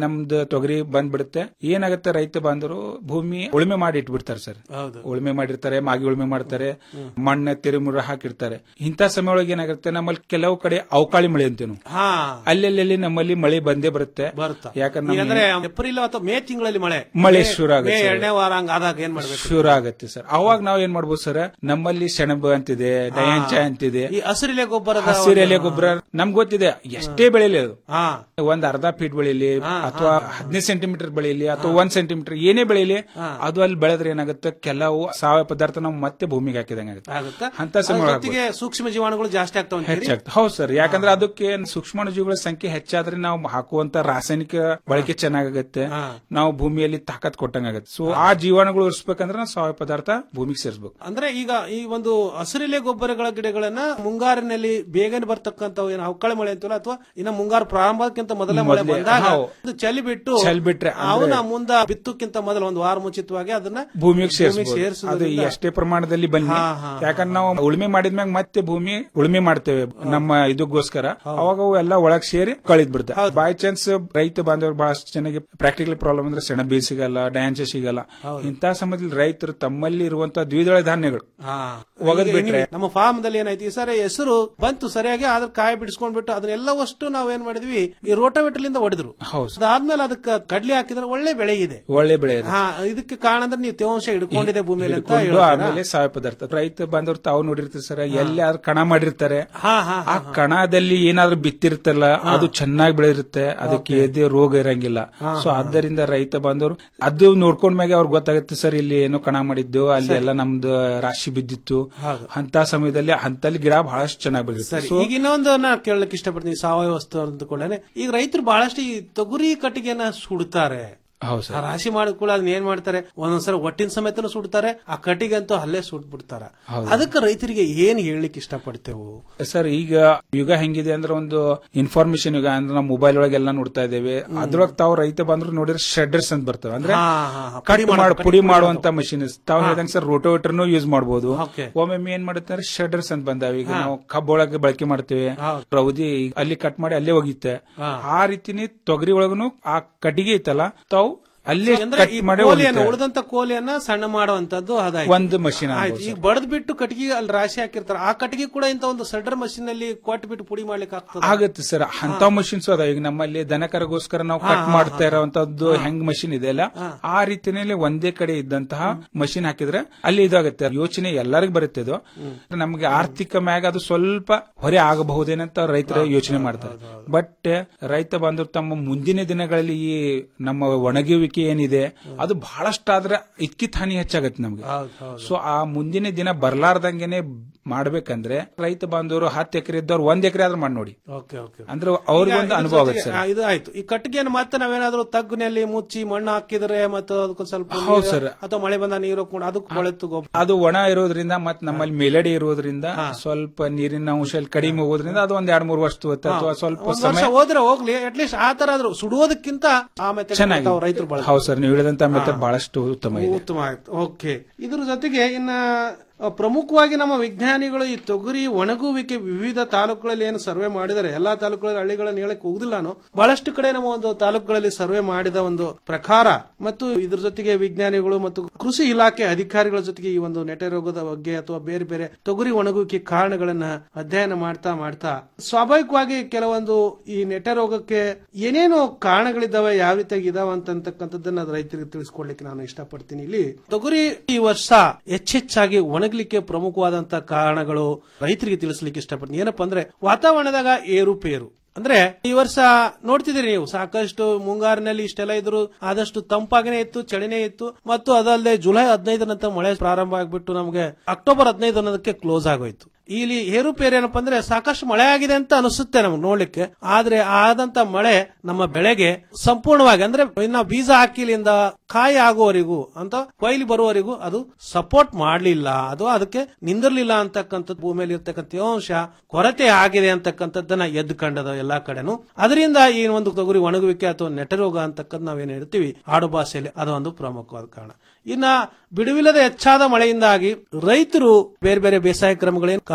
ನಮ್ದು ತೊಗರಿ ಬಂದ್ಬಿಡುತ್ತೆ ಏನಾಗುತ್ತೆ ರೈತ ಬಾಂಧವರು ಭೂಮಿ ಉಳುಮೆ ಮಾಡಿ ಇಟ್ಬಿಡ್ತಾರೆ ಸರ್ ಹೌದು ಉಳುಮೆ ಮಾಡಿರ್ತಾರೆ ಮಾಗಿ ಉಳುಮೆ ಮಾಡ್ತಾರೆ ಮಣ್ಣ ತಿರುಮುರ ಹಾಕಿರ್ತಾರೆ ಇಂಥ ಸಮಯ ಒಳಗೆ ಏನಾಗುತ್ತೆ ನಮ್ಮಲ್ಲಿ ಕೆಲವು ಕಡೆ ಅವಕಾಳಿ ಮಳೆ ಅಂತೀವಿ ನಾವು ಹಾ ಅಲ್ಲೆಲ್ಲಿ ನಮ್ಮಲ್ಲಿ ಮಳೆ ಬಂದೇ ಬರುತ್ತೆ ಬರುತ್ತಾ ಯಾಕಂದ್ರೆ ಅಂದ್ರೆ ನಮ್ಮ ಏಪ್ರಿಲ್ ಅಥವಾ ಮೇ ತಿಂಗಳಲ್ಲಿ ಮಳೆ ಮಳೆ ಮೇ- ಶುರು ಆಗುತ್ತೆ ಮೇ ಸರ್. ಎರಡನೇ ವಾರ ಹಂಗ ಆದಾಗ ಏನ್ ಮಾಡ್ಬೇಕು ಶುರು ಆಗತ್ತೆ ಸರ್ ಅವಾಗ ನಾವ್ ಏನ್ ಮಾಡ್ಬೋದು ಸರ್ ನಮ್ಮಲ್ಲಿ ಸೆಣಬು ಅಂತಿದೆ ಡಯಾಂಚ ಅಂತಿದೆ ಈ ಹಸಿರೆಲೆ ಗೊಬ್ಬರದ ಹಸಿರೆಲೆ ಗೊಬ್ಬರ ನಮ್ಗೆ ಗೊತ್ತಿದೆ ಎಷ್ಟೇ ಬೆಳೆಯಲಿ ಅದು ಹಾ ಒಂದ್ ಅರ್ಧ ಫೀಟ್ ಬೆಳೆಯಲಿ ಅಥವಾ ಹದಿನೈದು ಸೆಂಟಿಮೀಟರ್ ಬೆಳೆಯಲಿ ಅಥವಾ ಒಂದ್ ಸೆಂಟಿಮೀಟರ್ ಏನೇ ಬೆಳೆಯಲಿ ಅದು ಅಲ್ಲಿ ಬೆಳೆದ್ರೆ ಏನಾಗುತ್ತೆ ಕೆಲವು ಸಾವಯವ ಪದಾರ್ಥ ನಾವು ಮತ್ತೆ ಭೂಮಿಗೆ ಹಾಕಿದಂಗೆ ಆಗುತ್ತೆ ಆಗುತ್ತಾ ಅಂತ ಅದ್ರ ಸಮಯ ಜೊತೆಗೆ ಸೂಕ್ಷ್ಮ ಜೀವಾಣುಗಳು ಜಾಸ್ತಿ ಆಗ್ತಾವ ಅಂತೀರಿ? ಹೆಚ್ಚಾಗ್ತದೆ ಹೌದು ಸರ್ ಯಾಕಂದ್ರೆ ಅದಕ್ಕೆ ಸೂಕ್ಷ್ಮಾಣುಜೀವಿಗಳ ಸಂಖ್ಯೆ ಹೆಚ್ಚಾದ್ರೆ ನಾವು ಹಾಕುವಂತ ರಾಸಾಯನಿಕ ಬಳಕೆ ಚೆನ್ನಾಗತ್ತೆ ನಾವು ಭೂಮಿಯಲ್ಲಿ ತಾಕತ್ ಕೊಟ್ಟಂಗಾಗತ್ತೆ ಸೊ ಆ ಜೀವಾಣುಗಳು ಉಳಿಸ್ಬೇಕಂದ್ರೆ ನಾವು ಸಾವಯವ ಪದಾರ್ಥ ಭೂಮಿಗೆ ಸೇರಿಸಬೇಕು ಅಂದ್ರೆ ಈಗ ಈ ಒಂದು ಹಸಿರೆಲೆ ಗೊಬ್ಬರಗಳ ಗಿಡಗಳನ್ನ ಮುಂಗಾರಿನಲ್ಲಿ ಬೇಗನೆ ಬರ್ತಕ್ಕಂತ ಏನು ಅವಕಾಳ ಮಳೆ ಅಂತೀವಲ್ಲ ಅಥವಾ ಇನ್ನ ಮುಂಗಾರು ಪ್ರಾರಂಭಕ್ಕಿಂತ ಮೊದಲ ಮಳೆ ಮೊದ್ಲೇ, ಬಂದಾಗ ಹೌದು. ಅದು ಚಲಿ ಬಿಟ್ಟು ಚಲಿ ಬಿಟ್ರೆ ಅಂದ್ರೆ- ಅವನ ಮುಂದ ಬಿತ್ತಕ್ಕಿಂತ ಮೊದಲು ಒಂದು ವಾರ ಮುಂಚಿತವಾಗಿ ಅದನ್ನ ಭೂಮಿಗೆ ಸೇರಿಸಬಹುದು ಅದು ಸೇರಿಸೋದ್ರಿಂದ ಎಷ್ಟೇ ಪ್ರಮಾಣದಲ್ಲಿ ಬನ್ನಿ ಹಾ, ಹಾ, ಯಾಕಂದ್ರೆ ನಾವು ಉಳುಮೆ ಮಾಡಿದ್ಮ್ಯಾಗ ಮತ್ತೆ ಭೂಮಿ ಉಳುಮೆ ಮಾಡ್ತೇವೆ ನಮ್ಮ ಇದಕ್ಕೋಸ್ಕರ ಅವಾಗ ಅವು ಎಲ್ಲ ಒಳಗ್ ಸೇರಿ ಕಳಿದ್ ಬಿಡುತ್ತೆ ಬೈ ಚಾನ್ಸ್ ರೈತ ಬಾಂಧವರು ಬಹಳಷ್ಟು ಚೆನ್ನಾಗಿ ಪ್ರಾಕ್ಟಿಕಲ್ ಪ್ರಾಬ್ಲಮ್ ಅಂದ್ರೆ ಸೆಣಬಿ ಸಿಗಲ್ಲ ಡಯಾಂಚ ಸಿಗಲ್ಲ ಇಂಥ ಸಮಯದಲ್ಲಿ ರೈತರು ತಮ್ಮಲ್ಲಿ ಇರುವಂತಹ ದ್ವಿದಳ ಧಾನ್ಯಗಳು ಹಾ. ಒಗದ್ ಈಗ ಬಿಟ್ರೆ ಏನಿದೆ, ನಮ್ಮ ಫಾರ್ಮ್ ದಲ್ಲಿ ಏನಾಯ್ತು ಈ ಸರಿ ಹೆಸರು ಬಂತು ಸರಿಯಾಗಿ ಅದ್ರ ಕಾಯಿ ಬಿಡಿಸ್ಕೊಂಡ್ಬಿಟ್ಟು ಅದನ್ನೆಲ್ಲವಷ್ಟು ನಾವ್ ಏನ್ ಮಾಡಿದ್ವಿ ಈ ರೋಟೋವೇಟರ್ ಲಿಂದ ಹೊಡೆದ್ರು ಹೌದು ಅದಾದ್ಮೇಲೆ ಅದಕ್ಕೆ ಕಡ್ಲಿ ಹಾಕಿದ್ರೆ ಒಳ್ಳೆ ಬೆಳೆ ಇದೆ ಒಳ್ಳೆ ಬೆಳೆ ಇದೆ. ಹಾ ಇದಕ್ಕೆ ಕಾರಣ ಅಂದ್ರೆ ನೀವು ತೇವಾಂಶ ಹಿಡ್ಕೊಂಡಿದೆ ಭೂಮಿಯಲ್ಲಿ ಅಂತ ಹಿಡ್ಕೊಂಡು ಹೇಳ್ತೀರಾ? ಆಮೇಲೆ ಸಾವಯವ ಪದಾರ್ಥ ರೈತ ಬಂದವ್ರು ತಾವು ನೋಡಿರ್ತಾರೆ ಸರ್ ಎಲ್ಲಿ ಆದ್ರೂ ಕಣ ಮಾಡಿರ್ತಾರೆ ಹಾ ಹಾ ಆ ಕಣದಲ್ಲಿ ಏನಾದ್ರೂ ಬಿತ್ತಿರ್ತಲ್ಲ ಅದು ಚೆನ್ನಾಗಿ ಬೆಳೆದಿರುತ್ತೆ ಅದಕ್ಕೆ ಎದೆ ರೋಗ ಇರಂಗಿಲ್ಲ ಸೊ ಆದ್ದರಿಂದ ರೈತ ಬಂದವರು ಅದು ನೋಡ್ಕೊಂಡ್ ಮ್ಯಾಗೆ ಅವ್ರಿಗೆ ಗೊತ್ತಾಗುತ್ತೆ ಸರ್ ಇಲ್ಲಿ ಏನೋ ಕಣ ಮಾಡಿದ್ದು ಅಲ್ಲಿ ಎಲ್ಲ ನಮ್ದು ರಾಶಿ ಬಿದ್ದಿತ್ತು ಅಂತ ಸಮಯದಲ್ಲಿ ಅಂತಲ್ಲಿ ಗಿಡ ಬಹಳಷ್ಟು ಚೆನ್ನಾಗಿ ಬೆಳೆದಿರುತ್ತೆ ಸರಿ ಸೊ ಈಗ ಇನ್ನೊಂದು ನಾ ಕೇಳಲಿಕ್ಕೆ ಇಷ್ಟಪಡ್ತೀನಿ ಸಾವಯವ ವಸ್ತು ಅಂದ್ಕೊಂಡೇನೆ ಈಗ ರೈತರು ಬಹಳಷ್ಟು ಈ ತೊಗರಿ ಕಟ್ಟಿಗೆನ ಸುಡ್ತಾರೆ ಹೌದು ಆ ಸರ್ ರಾಶಿ ಮಾಡಿಕೊಳ್ಳ ಅದನ್ನ ಏನ್ ಮಾಡ್ತಾರೆ ಒಂದೊಂದ್ಸಲ ಒಟ್ಟಿನ ಸಮೇತನೂ ಸುಡ್ತಾರೆ ಆ ಕಟ್ಟಿಗೆ ಅಂತೂ ಅಲ್ಲೇ ಸುಟ್ ಬಿಡ್ತಾರ ಹೌದು. ಅದಕ್ಕೆ ರೈತರಿಗೆ ಏನ್ ಹೇಳಲಿಕ್ಕೆ ಇಷ್ಟಪಡ್ತೇವು ಸರ್ ಈಗ ಯುಗ ಹೆಂಗಿದೆ ಅಂದ್ರೆ ಒಂದು ಇನ್ಫಾರ್ಮೇಶನ್ ಯುಗ ಅಂದ್ರೆ ನಾವು ಮೊಬೈಲ್ ಒಳಗೆ ಎಲ್ಲ ನೋಡ್ತಾ ಇದ್ದೇವೆ ಅದ್ರೊಳಗೆ ತಾವು ರೈತ ಬಂದ್ರು ನೋಡಿದ್ರೆ ಶೆಡ್ಡರ್ಸ್ ಅಂತ ಬರ್ತವೆ ಅಂದ್ರೆ ಹಾ, ಹಾ, ಹಾ. ಕಟ್ ಪುಡಿ ಮಾಡಿ ಮಾಡೋ- ಪುಡಿ ಪುಡಿ ಮಾಡುವಂತ ಮಷಿನ್ ತಾವು ಹೇಳ್ದಂಗೆ ಸರ್ ರೋಟೋವೇಟರ್ನು ಯೂಸ್ ಮಾಡಬಹುದು Okay. ಒಮ್ಮೊಮ್ಮೆ ಏನ್ ಮಾಡುತ್ತೆ ಅಂದ್ರೆ ಶೆಡ್ಡರ್ಸ್ ಅಂತ ಬಂದಾವ ಈಗ ನಾವು ಕಬ್ಬೊಳಗೆ ಬಳಕೆ ಮಾಡ್ತೇವೆ ರೌದಿ ಅಲ್ಲಿ ಕಟ್ ಮಾಡಿ ಅಲ್ಲೇ ಹೋಗಿತ್ತೆ ಆ ರೀತಿನೇ ತೊಗರಿ ಒಳಗನು ಆ ಕಟ್ಟಿಗೆ ಐತಲ್ಲ ತಾವು ಅಲ್ಲೇ ಅಂದ್ರೆ ಕಟ್ ಈ ಮಾಡಿ ಕೋಲಿಯನ್ನ ಒಗಿತಾರೆ. ಉಳಿದಂತ ಕೋಲಿಯನ್ನ ಸಣ್ಣ ಮಾಡುವಂತದ್ದು ಅದಾಯ್ತು ಒಂದು machine ಆಯ್ತು ಅನ್ಬೋದು ಈಗ ಬಡದ್ ಬಿಟ್ಟು ಕಟ್ಟಿಗೆ ಅಲ್ಲಿ ರಾಶಿ ಹಾಕಿರ್ತಾರೆ ಆ ಕಟ್ಟಿಗೆ ಕೂಡ ಇಂತ ಒಂದು ಸೆಡರ್ ಮಷಿನ್ ಅಲ್ಲಿ ಕೊಟ್ಟು ಬಿಟ್ಟು ಪುಡಿ ಮಾಡ್ಲಿಕ್ಕೆ ಆಗ್ತದೆ ಆಗತ್ತೆ ಸರ್ ಅಂತ ಮಷಿನ್ಸ್ ಅದಾವ ಈಗ ನಮ್ಮಲ್ಲಿ ದನಕರಗೋಸ್ಕರ ನಾವು ಕಟ್ ಮಾಡ್ತಾ ಇರೋಂತದ್ದು ಹೆಂಗ್ ಮಷಿನ್ ಇದೆ ಅಲ್ಲ ಆ ರೀತಿನಲ್ಲಿ ಒಂದೇ ಕಡೆ ಇದ್ದಂತಹ ಮಷಿನ್ ಹಾಕಿದ್ರೆ ಅಲ್ಲಿ ಇದಾಗುತ್ತೆ ಯೋಚನೆ ಎಲ್ಲರಿಗೂ ಬರುತ್ತೆ ಇದು ನಮಗೆ ಆರ್ಥಿಕ ಮ್ಯಾಗ ಅದು ಸ್ವಲ್ಪ ಹೊರೆ ಆಗಬಹುದೇನಂತ ರೈತರು ಯೋಚನೆ ಮಾಡ್ತಾರೆ ಬಟ್ ರೈತ ಬಂದ್ರು ತಮ್ಮ ಮುಂದಿನ ದಿನಗಳಲ್ಲಿ ಈ ನಮ್ಮ ಒಣಗುವಿಕೆ ಏನಿದೆ ಅದು ಬಹಳಷ್ಟಾದ್ರೆ ಇದ್ಕಿತ್ ಹಾನಿ ಹೆಚ್ಚಾಗತ್ತೆ ನಮ್ಗೆ ಸೊ ಆ ಮುಂದಿನ ದಿನ ಬರ್ಲಾರ್ದಂಗೆನೆ ಮಾಡ್ಬೇಕಂದ್ರೆ ರೈತ ಬಾಂಧವರು ಹತ್ತು ಎಕರೆ ಇದ್ದವ್ರು ಒಂದ್ ಎಕರೆ ಆದ್ರೂ ಮಾಡಿ ನೋಡಿ ಓಕೆ ಓಕೆ ಅಂದ್ರೆ ಅವ್ರಿಗೊಂದು ಈಗ ಅನುಭವ ಇದ್ರ ಆಗುತ್ತೆ ಜೊತೆಗೆ- ಸರ್ ಆ, ಇದು ಆಯ್ತು ಈ ಕಟ್ಟಿಗೆಯನ್ನು ಮತ್ತೆ ನಾವೇನಾದ್ರೂ ತಗ್ಗಿನಲ್ಲಿ ಮುಚ್ಚಿ ಮಣ್ಣು ಹಾಕಿದ್ರೆ ಮತ್ತು ಅದಕ್ಕೆ ಸ್ವಲ್ಪ ಹೌದು ನೀರು ಸರ್. ಅಥವಾ ಮಳೆ ಬಂದ ನೀರು ಕೂಡ ಅದಕ್ಕೆ ಕೊಳೆತು ಗೊಬ್ಬರ ಅದು ಒಣ ಇರೋದ್ರಿಂದ ಮತ್ ನಮ್ಮಲ್ಲಿ ಮೆಲಡಿ ಇರೋದ್ರಿಂದ ಸ್ವಲ್ಪ ನೀರಿನ ಅಂಶ ಅಲ್ಲಿ ಕಡಿಮೆ ಹೋಗೋದ್ರಿಂದ ಅದು ಒಂದ್ ಎರಡ್ ಮೂರು ವರ್ಷ ತಗೋತ್ತೆ ಅಥವಾ ಸ್ವಲ್ಪ ಒಂದ್ ವರ್ಷ ಸಮಯ ಹೋದ್ರೆ ಹೋಗ್ಲಿ ಅಟ್ಲೀಸ್ಟ್ ಆ ತರ ಆದ್ರೂ ಸುಡುವುದಕ್ಕಿಂತ ಆ ಮೆಥಡ್ ಚೆನ್ನಾಗಿ ರೈತರು ಬಳಸ್ತಾರೆ. ಹೌದು ಸರ್ ನೀವು ಹೇಳಿದಂತ ಮೆಥಡ್ ಬಹಳಷ್ಟು ಉತ್ತಮ ಇದೆ ಉತ್ತಮ ಆಯ್ತು ಓಕೆ ಇದ್ರ ಜೊತೆಗೆ ಇನ್ನ ಅ, ಪ್ರಮುಖವಾಗಿ ನಮ್ಮ ವಿಜ್ಞಾನಿಗಳು ಈ ತೊಗರಿ ಒಣಗುವಿಕೆ ವಿವಿಧ ತಾಲೂಕುಗಳಲ್ಲಿ ಏನು ಸರ್ವೆ ಮಾಡಿದರೆ ಎಲ್ಲಾ ತಾಲೂಕುಗಳಲ್ಲಿ ಹಳ್ಳಿಗಳನ್ನು ಹೇಳಕ್ ಹೋಗುದಿಲ್ಲ ನಾನು ಬಹಳಷ್ಟು ಕಡೆ ನಮ್ಮ ಒಂದು ತಾಲೂಕುಗಳಲ್ಲಿ ಸರ್ವೆ ಮಾಡಿದ ಒಂದು ಪ್ರಕಾರ ಮತ್ತು ಇದ್ರ ಜೊತೆಗೆ ವಿಜ್ಞಾನಿಗಳು ಮತ್ತು ಕೃಷಿ ಇಲಾಖೆ ಅಧಿಕಾರಿಗಳ ಜೊತೆಗೆ ಈ ಒಂದು ನೆಟೆ ರೋಗದ ಬಗ್ಗೆ ಅಥವಾ ಬೇರೆ ಬೇರೆ ತೊಗರಿ ಒಣಗುವಿಕೆ ಕಾರಣಗಳನ್ನ ಅಧ್ಯಯನ ಮಾಡ್ತಾ ಮಾಡ್ತಾ ಸ್ವಾಭಾವಿಕವಾಗಿ ಕೆಲವೊಂದು ಈ ನೆಟೆ ರೋಗಕ್ಕೆ ಏನೇನು ಕಾರಣಗಳಿದ್ದಾವೆ ಯಾವ ರೀತಿಯಾಗಿ ಇದಾವ ಅಂತಕ್ಕಂಥದ್ದನ್ನ ರೈತರಿಗೆ ತಿಳಿಸ್ಕೊಡ್ಲಿಕ್ಕೆ ನಾನು ಇಷ್ಟಪಡ್ತೀನಿ ಇಲ್ಲಿ ತೊಗರಿ ಈ ವರ್ಷ ಹೆಚ್ಚೆಚ್ಚಾಗಿ ಒಣಗಲಿಕ್ಕೆ ಪ್ರಮುಖವಾದಂತ ಕಾರಣಗಳು ರೈತರಿಗೆ ತಿಳಿಸ್ಲಿಕ್ಕೆ ಇಷ್ಟಪಡ್ತೀನಿ ಏನಪ್ಪಾ ಅಂದ್ರೆ ವಾತಾವರಣದಾಗ ಏರುಪೇರು ಅಂದ್ರೆ ಈ ವರ್ಷ ನೋಡ್ತಿದ್ದೀರಿ ನೀವು ಸಾಕಷ್ಟು ಮುಂಗಾರಿನಲ್ಲಿ ಇಷ್ಟೆಲ್ಲ ಇದ್ರು ಆದಷ್ಟು ತಂಪಾಗನೇ ಇತ್ತು ಚಳಿನೇ ಇತ್ತು ಮತ್ತು ಅದಲ್ಲದೆ ಜುಲೈ ಹದಿನೈದರ ನಂತರ ಮಳೆ ಪ್ರಾರಂಭ ಆಗ್ಬಿಟ್ಟು ನಮಗೆ ಅಕ್ಟೋಬರ್ ಹದಿನೈದು ಅನ್ನೋದಕ್ಕೆ ಕ್ಲೋಸ್ ಆಗೋಯ್ತು ಇಲ್ಲಿ ಏರುಪೇರು ಏನಪ್ಪಾ ಅಂದ್ರೆ ಸಾಕಷ್ಟು ಮಳೆ ಆಗಿದೆ ಅಂತ ಅನಿಸುತ್ತೆ ನಮ್ಗೆ ನೋಡ್ಲಿಕ್ಕೆ ಆದ್ರೆ ಆದಂತ ಮಳೆ ನಮ್ಮ ಬೆಳೆಗೆ ಸಂಪೂರ್ಣವಾಗಿ ಅಂದ್ರೆ ಇನ್ನ ಬೀಜ ಹಾಕಿಲಿಂದ ಕಾಯಿ ಆಗುವವರೆಗೂ ಅಂತ ಕೊಯ್ಲಿ ಬರುವವರೆಗೂ ಅದು ಸಪೋರ್ಟ್ ಮಾಡ್ಲಿಲ್ಲ ಅದು ಅದಕ್ಕೆ ನಿಂದಿರ್ಲಿಲ್ಲ ಅಂತಕ್ಕಂಥದ್ದು ಭೂಮಿಯಲ್ಲಿ ಇರ್ತಕ್ಕಂಥ ತೇವಾಂಶ ಕೊರತೆ ಆಗಿದೆ ಅಂತಕ್ಕಂಥದ್ದನ್ನ ಎದ್ದು ಕಂಡದ ಎಲ್ಲಾ ಕಡೆನು ಅದರಿಂದ ಈ ಒಂದು ತೊಗರಿ ಒಣಗುವಿಕೆ ಅಥವಾ ನೆಟರೋಗ ಅಂತಕ್ಕಂಥ ನಾವೇನ್ ಹೇಳ್ತೀವಿ ಆಡು ಭಾಷೆಯಲ್ಲಿ ಅದು ಒಂದು ಪ್ರಮುಖವಾದ ಕಾರಣ ಇನ್ನ ಬಿಡುವಿಲ್ಲದ ಹೆಚ್ಚಾದ ಮಳೆಯಿಂದಾಗಿ ರೈತರು ಬೇರೆ ಬೇರೆ ಬೇಸಾಯ ಕ್ರಮಗಳೇನು